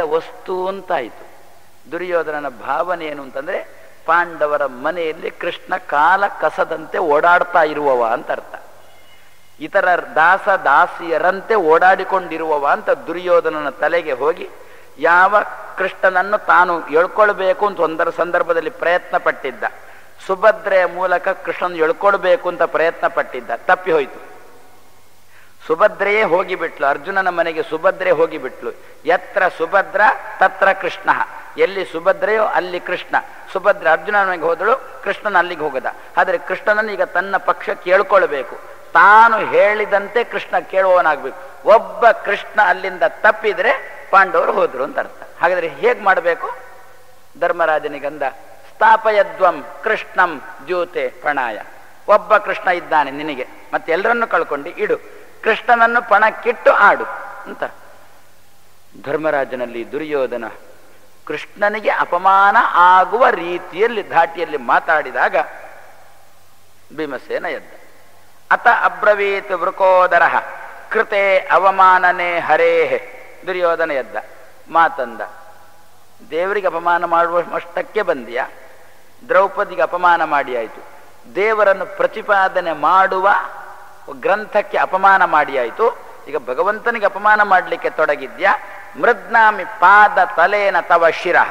ವಸ್ತು ಅಂತಾಯಿತು ದುರ್ಯೋಧನನ ಭಾವನೆ ಏನು ಅಂತಂದ್ರೆ ಪಾಂಡವರ ಮನೆಯಲ್ಲಿ ಕೃಷ್ಣ ಕಾಲ ಕಸದಂತೆ ಓಡಾಡ್ತಾ ಇರುವವ ಅಂತ ಅರ್ಥ ಇತರ ದಾಸ ದಾಸಿಯರಂತೆ ಓಡಾಡಿಕೊಂಡಿರುವವ ಅಂತ ದುರ್ಯೋಧನನ ತಲೆಗೆ ಹೋಗಿ ಯಾವ ಕೃಷ್ಣನನ್ನು ತಾನು ಎಳ್ಕೊಳ್ಬೇಕು ಅಂತ ಒಂದರ ಸಂದರ್ಭದಲ್ಲಿ ಪ್ರಯತ್ನ ಪಟ್ಟಿದ್ದ ಸುಭದ್ರೆಯ ಮೂಲಕ ಕೃಷ್ಣನ್ ಎಳ್ಕೊಳ್ಬೇಕು ಅಂತ ಪ್ರಯತ್ನ ಪಟ್ಟಿದ್ದ ತಪ್ಪಿ ಹೋಯಿತು ಸುಭದ್ರೆಯೇ ಹೋಗಿಬಿಟ್ಲು ಅರ್ಜುನನ ಮನೆಗೆ ಸುಭದ್ರೆ ಹೋಗಿಬಿಟ್ಲು ಎತ್ರ ಸುಭದ್ರ ತತ್ರ ಕೃಷ್ಣ ಎಲ್ಲಿ ಸುಭದ್ರೆಯೋ ಅಲ್ಲಿ ಕೃಷ್ಣ ಸುಭದ್ರೆ ಅರ್ಜುನನ ಮನೆಗೆ ಹೋದಳು ಕೃಷ್ಣನ ಅಲ್ಲಿಗೆ ಹೋಗದ ಆದರೆ ಕೃಷ್ಣನನ್ನು ಈಗ ತನ್ನ ಪಕ್ಷ ಕೇಳ್ಕೊಳ್ಬೇಕು ತಾನು ಹೇಳಿದಂತೆ ಕೃಷ್ಣ ಕೇಳುವವನಾಗ್ಬೇಕು ಒಬ್ಬ ಕೃಷ್ಣ ಅಲ್ಲಿಂದ ತಪ್ಪಿದ್ರೆ ಪಾಂಡವರು ಹೋದ್ರು ಅಂತ ಅರ್ಥ ಹಾಗಾದ್ರೆ ಹೇಗ್ ಮಾಡಬೇಕು ಧರ್ಮರಾಜನಿಗಂದ ಸ್ಥಾಪಯದ್ವಂ ಕೃಷ್ಣಂ ದ್ಯೂತೆ ಪ್ರಣಾಯ ಒಬ್ಬ ಕೃಷ್ಣ ಇದ್ದಾನೆ ನಿನಗೆ ಮತ್ತೆ ಎಲ್ಲರನ್ನು ಕಳ್ಕೊಂಡು ಇಡು ಕೃಷ್ಣನನ್ನು ಪಣಕ್ಕಿಟ್ಟು ಆಡು ಅಂತ ಧರ್ಮರಾಜನಲ್ಲಿ ದುರ್ಯೋಧನ ಕೃಷ್ಣನಿಗೆ ಅಪಮಾನ ಆಗುವ ರೀತಿಯಲ್ಲಿ ಧಾಟಿಯಲ್ಲಿ ಮಾತಾಡಿದಾಗ ಭೀಮಸೇನ ಎದ್ದ ಅತ ಅಬ್ರವೀತ್ ವೃಕೋದರ ಕೃತೆ ಅವಮಾನನೆ ಹರೇ ದುರ್ಯೋಧನ ಎದ್ದ ಮಾತಂದ ದೇವರಿಗೆ ಅಪಮಾನ ಮಾಡುವ ಮಷ್ಟಕ್ಕೆ ಬಂದಿಯ ದ್ರೌಪದಿಗೆ ಅಪಮಾನ ಮಾಡಿ ಆಯಿತು ದೇವರನ್ನು ಪ್ರತಿಪಾದನೆ ಮಾಡುವ ಗ್ರಂಥಕ್ಕೆ ಅಪಮಾನ ಮಾಡಿ ಆಯಿತು ಈಗ ಭಗವಂತನಿಗೆ ಅಪಮಾನ ಮಾಡಲಿಕ್ಕೆ ತೊಡಗಿದ್ಯಾ ಮೃದ್ನಾಮಿ ಪಾದ ತಲೇನ ತವ ಶಿರಹ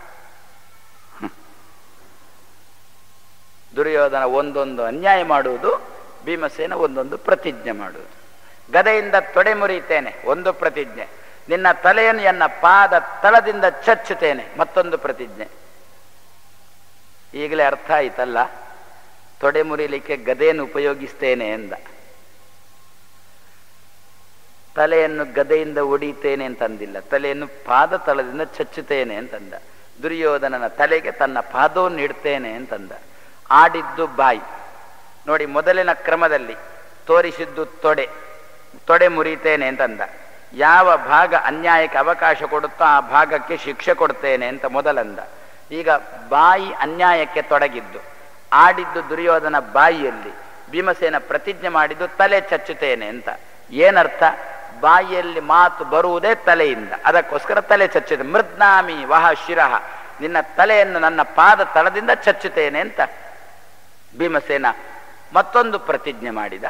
ದುರ್ಯೋಧನ ಒಂದೊಂದು ಅನ್ಯಾಯ ಮಾಡುವುದು ಭೀಮಸೇನ ಒಂದೊಂದು ಪ್ರತಿಜ್ಞೆ ಮಾಡುವುದು ಗದೆಯಿಂದ ತೊಡೆ ಮುರಿತೇನೆ ಒಂದು ಪ್ರತಿಜ್ಞೆ ನಿನ್ನ ತಲೆಯನ್ನು ಎನ್ನ ಪಾದ ತಳದಿಂದ ಚಚ್ಚುತ್ತೇನೆ ಮತ್ತೊಂದು ಪ್ರತಿಜ್ಞೆ ಈಗಲೇ ಅರ್ಥ ಆಯ್ತಲ್ಲ ತೊಡೆ ಮುರಿಲಿಕ್ಕೆ ಗದೆಯನ್ನು ಉಪಯೋಗಿಸ್ತೇನೆ ಎಂದ ತಲೆಯನ್ನು ಗದೆಯಿಂದ ಒಡಿತೇನೆ ಅಂತಂದಿಲ್ಲ ತಲೆಯನ್ನು ಪಾದ ತಳದಿಂದ ಚಚ್ಚುತ್ತೇನೆ ಅಂತಂದ ದುರ್ಯೋಧನನ ತಲೆಗೆ ತನ್ನ ಪಾದವನ್ನು ಇಡ್ತೇನೆ ಅಂತಂದ ಆಡಿದ್ದು ಬಾಯಿ ನೋಡಿ ಮೊದಲಿನ ಕ್ರಮದಲ್ಲಿ ತೋರಿಸಿದ್ದು ತೊಡೆ ತೊಡೆ ಮುರಿತೇನೆ ಅಂತಂದ ಯಾವ ಭಾಗ ಅನ್ಯಾಯಕ್ಕೆ ಅವಕಾಶ ಕೊಡುತ್ತೋ ಆ ಭಾಗಕ್ಕೆ ಶಿಕ್ಷೆ ಕೊಡ್ತೇನೆ ಅಂತ ಮೊದಲಂದ ಈಗ ಬಾಯಿ ಅನ್ಯಾಯಕ್ಕೆ ತೊಡಗಿದ್ದು ಆಡಿದ್ದು ದುರ್ಯೋಧನ ಬಾಯಿಯಲ್ಲಿ ಭೀಮಸೇನ ಪ್ರತಿಜ್ಞೆ ಮಾಡಿದ್ದು ತಲೆ ಚಚ್ಚುತ್ತೇನೆ ಅಂತ ಏನರ್ಥ ಬಾಯಿಯಲ್ಲಿ ಮಾತು ಬರುವುದೇ ತಲೆಯಿಂದ ಅದಕ್ಕೋಸ್ಕರ ತಲೆ ಚಚ್ಚುತ್ತೆ ಮೃದ್ನಾಮಿ ವಹ ಶಿರಹ ನಿನ್ನ ತಲೆಯನ್ನು ನನ್ನ ಪಾದ ತಳದಿಂದ ಚಚ್ಚುತ್ತೇನೆ ಅಂತ ಭೀಮಸೇನ ಮತ್ತೊಂದು ಪ್ರತಿಜ್ಞೆ ಮಾಡಿದ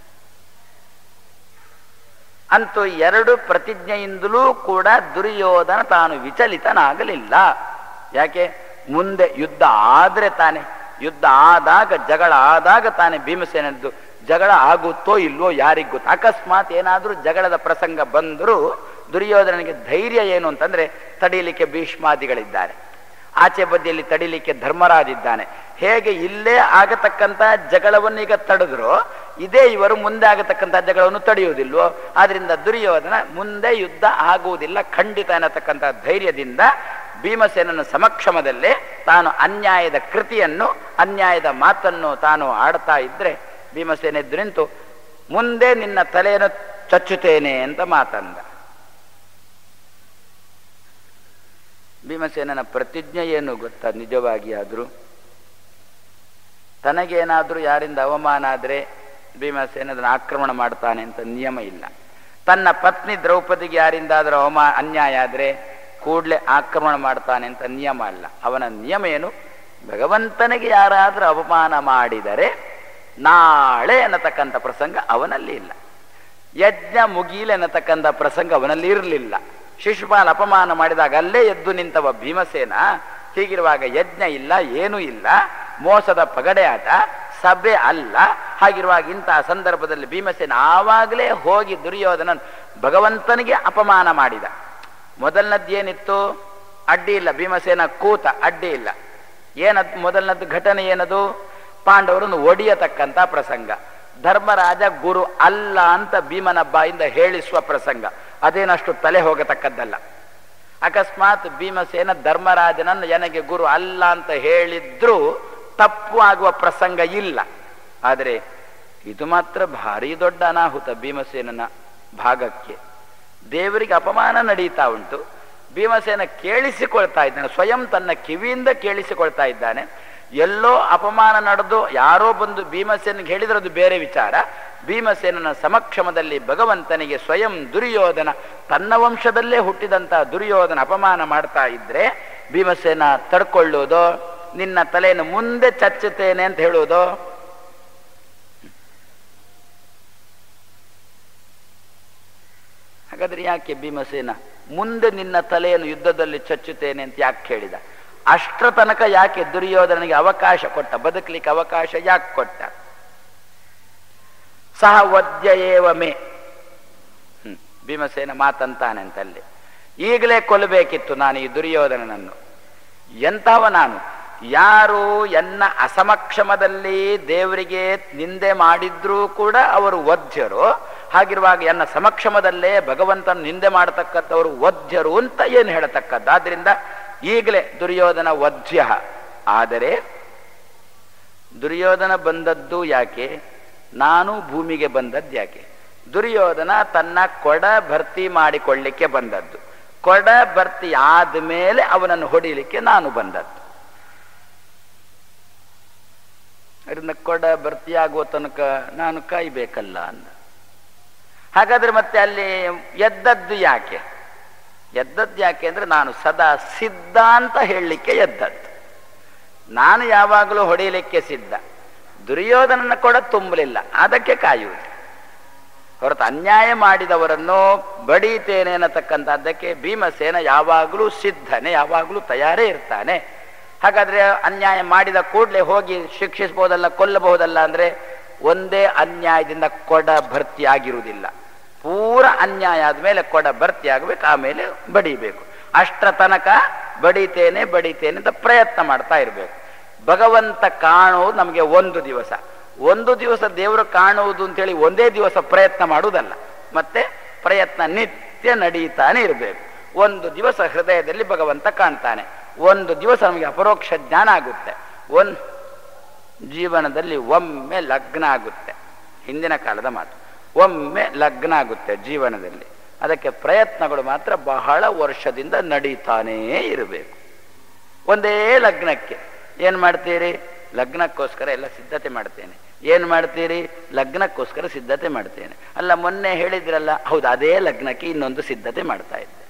ಅಂತೂ ಎರಡು ಪ್ರತಿಜ್ಞೆಯಿಂದಲೂ ಕೂಡ ದುರ್ಯೋಧನ ತಾನು ವಿಚಲಿತನಾಗಲಿಲ್ಲ ಯಾಕೆ ಮುಂದೆ ಯುದ್ಧ ಆದ್ರೆ ತಾನೆ ಯುದ್ಧ ಆದಾಗ ಜಗಳ ಆದಾಗ ತಾನೆ ಭೀಮಸೇನದ್ದು ಜಗಳ ಆಗುತ್ತೋ ಇಲ್ವೋ ಯಾರಿಗ್ ಗೊತ್ತು ಅಕಸ್ಮಾತ್ ಏನಾದ್ರೂ ಜಗಳದ ಪ್ರಸಂಗ ಬಂದರೂ ದುರ್ಯೋಧನನಿಗೆ ಧೈರ್ಯ ಏನು ಅಂತಂದ್ರೆ ತಡೀಲಿಕ್ಕೆ ಭೀಷ್ಮಾದಿಗಳಿದ್ದಾರೆ ಆಚೆ ಬದಿಯಲ್ಲಿ ತಡಿಲಿಕ್ಕೆ ಧರ್ಮರಾಜಿದ್ದಾನೆ ಹೇಗೆ ಇಲ್ಲೇ ಆಗತಕ್ಕಂತ ಜಗಳವನ್ನು ಈಗ ತಡೆದ್ರು ಇದೇ ಇವರು ಮುಂದೆ ಆಗತಕ್ಕಂಥ ಜಗಳವನ್ನು ತಡೆಯುವುದಿಲ್ವೋ ಆದ್ರಿಂದ ದುರ್ಯೋಧನ ಮುಂದೆ ಯುದ್ಧ ಆಗುವುದಿಲ್ಲ ಖಂಡಿತ ಅನ್ನತಕ್ಕಂಥ ಧೈರ್ಯದಿಂದ ಭೀಮಸೇನನ ಸಮಕ್ಷಮದಲ್ಲೇ ತಾನು ಅನ್ಯಾಯದ ಕೃತಿಯನ್ನು ಅನ್ಯಾಯದ ಮಾತನ್ನು ತಾನು ಆಡ್ತಾ ಇದ್ರೆ ಭೀಮಸೇನ ಎದ್ದು ನಿಂತು ಮುಂದೆ ನಿನ್ನ ತಲೆಯನ್ನು ಚಚ್ಚುತ್ತೇನೆ ಅಂತ ಮಾತಂದ ಭೀಮಸೇನನ ಪ್ರತಿಜ್ಞೆ ಏನು ಗೊತ್ತಾ ನಿಜವಾಗಿ ಆದರೂ ತನಗೇನಾದರೂ ಯಾರಿಂದ ಅವಮಾನ ಆದರೆ ಭೀಮಸೇನ ಅದನ್ನು ಆಕ್ರಮಣ ಮಾಡ್ತಾನೆ ಅಂತ ನಿಯಮ ಇಲ್ಲ ತನ್ನ ಪತ್ನಿ ದ್ರೌಪದಿಗೆ ಯಾರಿಂದಾದರೂ ಅವಮಾ ಅನ್ಯಾಯ ಆದರೆ ಕೂಡಲೇ ಆಕ್ರಮಣ ಮಾಡ್ತಾನೆ ಅಂತ ನಿಯಮ ಅಲ್ಲ ಅವನ ನಿಯಮ ಏನು ಭಗವಂತನಿಗೆ ಯಾರಾದರೂ ಅವಮಾನ ಮಾಡಿದರೆ ನಾಳೆ ಅನ್ನತಕ್ಕಂಥ ಪ್ರಸಂಗ ಅವನಲ್ಲಿ ಇಲ್ಲ ಯಜ್ಞ ಮುಗೀಲ್ ಅನ್ನತಕ್ಕಂಥ ಪ್ರಸಂಗ ಅವನಲ್ಲಿ ಇರಲಿಲ್ಲ ಶಿಶುಪಾಲ್ ಅಪಮಾನ ಮಾಡಿದಾಗ ಅಲ್ಲೇ ಎದ್ದು ನಿಂತವ ಭೀಮಸೇನ ಹೀಗಿರುವಾಗ ಯಜ್ಞ ಇಲ್ಲ ಏನೂ ಇಲ್ಲ ಮೋಸದ ಪಗಡೆ ಆಟ ಸಭೆ ಅಲ್ಲ ಹಾಗಿರುವಾಗ ಇಂತಹ ಸಂದರ್ಭದಲ್ಲಿ ಭೀಮಸೇನ ಆವಾಗಲೇ ಹೋಗಿ ದುರ್ಯೋಧನ ಭಗವಂತನಿಗೆ ಅಪಮಾನ ಮಾಡಿದ ಮೊದಲನದ್ದೇನಿತ್ತು ಅಡ್ಡಿ ಇಲ್ಲ ಭೀಮಸೇನ ಕೂತ ಅಡ್ಡಿ ಇಲ್ಲ ಏನದ್ ಮೊದಲನದ್ದು ಘಟನೆ ಏನದು ಪಾಂಡವರನ್ನು ಒಡೆಯತಕ್ಕಂಥ ಪ್ರಸಂಗ ಧರ್ಮರಾಜ ಗುರು ಅಲ್ಲ ಅಂತ ಭೀಮನ ಬಾಯಿಂದ ಹೇಳಿಸುವ ಪ್ರಸಂಗ ಅದೇನಷ್ಟು ತಲೆ ಹೋಗತಕ್ಕದ್ದಲ್ಲ ಅಕಸ್ಮಾತ್ ಭೀಮಸೇನ ಧರ್ಮರಾಜನನ್ನು ನನಗೆ ಗುರು ಅಲ್ಲ ಅಂತ ಹೇಳಿದ್ರೂ ತಪ್ಪು ಆಗುವ ಪ್ರಸಂಗ ಇಲ್ಲ ಆದರೆ ಇದು ಮಾತ್ರ ಭಾರಿ ದೊಡ್ಡ ಅನಾಹುತ ಭೀಮಸೇನನ ಭಾಗಕ್ಕೆ ದೇವರಿಗೆ ಅಪಮಾನ ನಡೀತಾ ಉಂಟು ಭೀಮಸೇನ ಕೇಳಿಸಿಕೊಳ್ತಾ ಇದ್ದಾನೆ ಸ್ವಯಂ ತನ್ನ ಕಿವಿಯಿಂದ ಕೇಳಿಸಿಕೊಳ್ತಾ ಇದ್ದಾನೆ ಎಲ್ಲೋ ಅಪಮಾನ ನಡೆದು ಯಾರೋ ಬಂದು ಭೀಮಸೇನಿಗೆ ಹೇಳಿದ್ರೆ ಅದು ಬೇರೆ ವಿಚಾರ ಭೀಮಸೇನನ ಸಮಕ್ಷಮದಲ್ಲಿ ಭಗವಂತನಿಗೆ ಸ್ವಯಂ ದುರ್ಯೋಧನ ತನ್ನ ವಂಶದಲ್ಲೇ ಹುಟ್ಟಿದಂತ ದುರ್ಯೋಧನ ಅಪಮಾನ ಮಾಡ್ತಾ ಇದ್ರೆ ಭೀಮಸೇನ ತಡ್ಕೊಳ್ಳೋದು ನಿನ್ನ ತಲೆಯನ್ನು ಮುಂದೆ ಚಚ್ಚುತ್ತೇನೆ ಅಂತ ಹೇಳೋದು ಹಾಗಾದ್ರೆ ಯಾಕೆ ಭೀಮಸೇನ ಮುಂದೆ ನಿನ್ನ ತಲೆಯನ್ನು ಯುದ್ಧದಲ್ಲಿ ಚಚ್ಚುತ್ತೇನೆ ಅಂತ ಯಾಕೆ ಹೇಳಿದ ಅಷ್ಟರ ತನಕ ಯಾಕೆ ದುರ್ಯೋಧನಿಗೆ ಅವಕಾಶ ಕೊಟ್ಟ ಬದುಕಲಿಕ್ಕೆ ಅವಕಾಶ ಯಾಕೆ ಕೊಟ್ಟ ಸಹ ವದ್ಯ ಏವ ಮೇ ಹ್ಮ್ ಭೀಮಸೇನ ಮಾತಂತಾನೆ ಅಂತಲ್ಲಿ ಈಗಲೇ ಕೊಲ್ಲಬೇಕಿತ್ತು ನಾನು ಈ ದುರ್ಯೋಧನನನ್ನು ಎಂಥವ ನಾನು ಯಾರು ಎನ್ನ ಅಸಮಕ್ಷಮದಲ್ಲಿ ದೇವರಿಗೆ ನಿಂದೆ ಮಾಡಿದ್ರೂ ಕೂಡ ಅವರು ವಧ್ಯರು ಹಾಗಿರುವಾಗ ಎನ್ನ ಸಮಕ್ಷಮದಲ್ಲೇ ಭಗವಂತನ ನಿಂದೆ ಮಾಡತಕ್ಕಂಥವರು ವಧ್ಯರು ಅಂತ ಏನು ಹೇಳತಕ್ಕದ್ದು ಆದ್ರಿಂದ ಈಗಲೇ ದುರ್ಯೋಧನ ವಧ್ಯ ಆದರೆ ದುರ್ಯೋಧನ ಬಂದದ್ದು ಯಾಕೆ ನಾನು ಭೂಮಿಗೆ ಬಂದದ್ದು ಯಾಕೆ ದುರ್ಯೋಧನ ತನ್ನ ಕೊಡ ಭರ್ತಿ ಮಾಡಿಕೊಳ್ಳಿಕ್ಕೆ ಬಂದದ್ದು ಕೊಡ ಭರ್ತಿ ಆದ್ಮೇಲೆ ಅವನನ್ನು ಹೊಡಿಲಿಕ್ಕೆ ನಾನು ಬಂದದ್ದು ಅದರಿಂದ ಕೊಡ ಭರ್ತಿಯಾಗುವ ತನಕ ನಾನು ಕಾಯ್ಬೇಕಲ್ಲ ಅಂದ ಹಾಗಾದ್ರೆ ಮತ್ತೆ ಅಲ್ಲಿ ಎದ್ದದ್ದು ಯಾಕೆ ಎದ್ದದ್ದು ಯಾಕೆ ಅಂದ್ರೆ ನಾನು ಸದಾ ಸಿದ್ಧ ಅಂತ ಹೇಳಲಿಕ್ಕೆ ಎದ್ದದ್ದು ನಾನು ಯಾವಾಗಲೂ ಹೊಡೆಯಲಿಕ್ಕೆ ಸಿದ್ಧ ದುರ್ಯೋಧನನ ಕೊಡ ತುಂಬಲಿಲ್ಲ ಅದಕ್ಕೆ ಕಾಯುವುದು ಹೊರತು ಅನ್ಯಾಯ ಮಾಡಿದವರನ್ನು ಬಡೀತೇನೆ ಅನ್ನತಕ್ಕಂಥದ್ದಕ್ಕೆ ಭೀಮಸೇನ ಯಾವಾಗಲೂ ಸಿದ್ಧನೆ ಯಾವಾಗಲೂ ತಯಾರೇ ಇರ್ತಾನೆ ಹಾಗಾದ್ರೆ ಅನ್ಯಾಯ ಮಾಡಿದ ಕೂಡಲೇ ಹೋಗಿ ಶಿಕ್ಷಿಸಬಹುದಲ್ಲ ಕೊಲ್ಲಬಹುದಲ್ಲ ಅಂದ್ರೆ ಒಂದೇ ಅನ್ಯಾಯದಿಂದ ಕೊಡ ಭರ್ತಿ ಆಗಿರುವುದಿಲ್ಲ ಪೂರ ಅನ್ಯಾಯ ಆದ್ಮೇಲೆ ಕೊಡ ಭರ್ತಿ ಆಗಬೇಕು ಆಮೇಲೆ ಬಡಿಬೇಕು ಅಷ್ಟರ ತನಕ ಬಡಿತೇನೆ ಬಡಿತೇನೆ ಅಂತ ಪ್ರಯತ್ನ ಮಾಡ್ತಾ ಇರಬೇಕು ಭಗವಂತ ಕಾಣುವುದು ನಮಗೆ ಒಂದು ದಿವಸ ಒಂದು ದಿವಸ ದೇವರು ಕಾಣುವುದು ಅಂತೇಳಿ ಒಂದೇ ದಿವಸ ಪ್ರಯತ್ನ ಮಾಡುವುದಲ್ಲ ಮತ್ತೆ ಪ್ರಯತ್ನ ನಿತ್ಯ ನಡೀತಾನೆ ಇರಬೇಕು ಒಂದು ದಿವಸ ಹೃದಯದಲ್ಲಿ ಭಗವಂತ ಕಾಣ್ತಾನೆ ಒಂದು ದಿವಸ ನಮಗೆ ಅಪರೋಕ್ಷ ಜ್ಞಾನ ಆಗುತ್ತೆ ಒಂದ್ ಜೀವನದಲ್ಲಿ ಒಮ್ಮೆ ಲಗ್ನ ಆಗುತ್ತೆ ಹಿಂದಿನ ಕಾಲದ ಮಾತು ಒಮ್ಮೆ ಲಗ್ನ ಆಗುತ್ತೆ ಜೀವನದಲ್ಲಿ ಅದಕ್ಕೆ ಪ್ರಯತ್ನಗಳು ಮಾತ್ರ ಬಹಳ ವರ್ಷದಿಂದ ನಡೀತಾನೇ ಇರಬೇಕು ಒಂದೇ ಲಗ್ನಕ್ಕೆ ಏನ್ ಮಾಡ್ತೀರಿ ಲಗ್ನಕ್ಕೋಸ್ಕರ ಎಲ್ಲ ಸಿದ್ಧತೆ ಮಾಡ್ತೇನೆ ಏನ್ ಮಾಡ್ತೀರಿ ಲಗ್ನಕ್ಕೋಸ್ಕರ ಸಿದ್ಧತೆ ಮಾಡ್ತೇನೆ ಅಲ್ಲ ಮೊನ್ನೆ ಹೇಳಿದ್ರಲ್ಲ ಹೌದು ಅದೇ ಲಗ್ನಕ್ಕೆ ಇನ್ನೊಂದು ಸಿದ್ಧತೆ ಮಾಡ್ತಾ ಇದ್ದೆ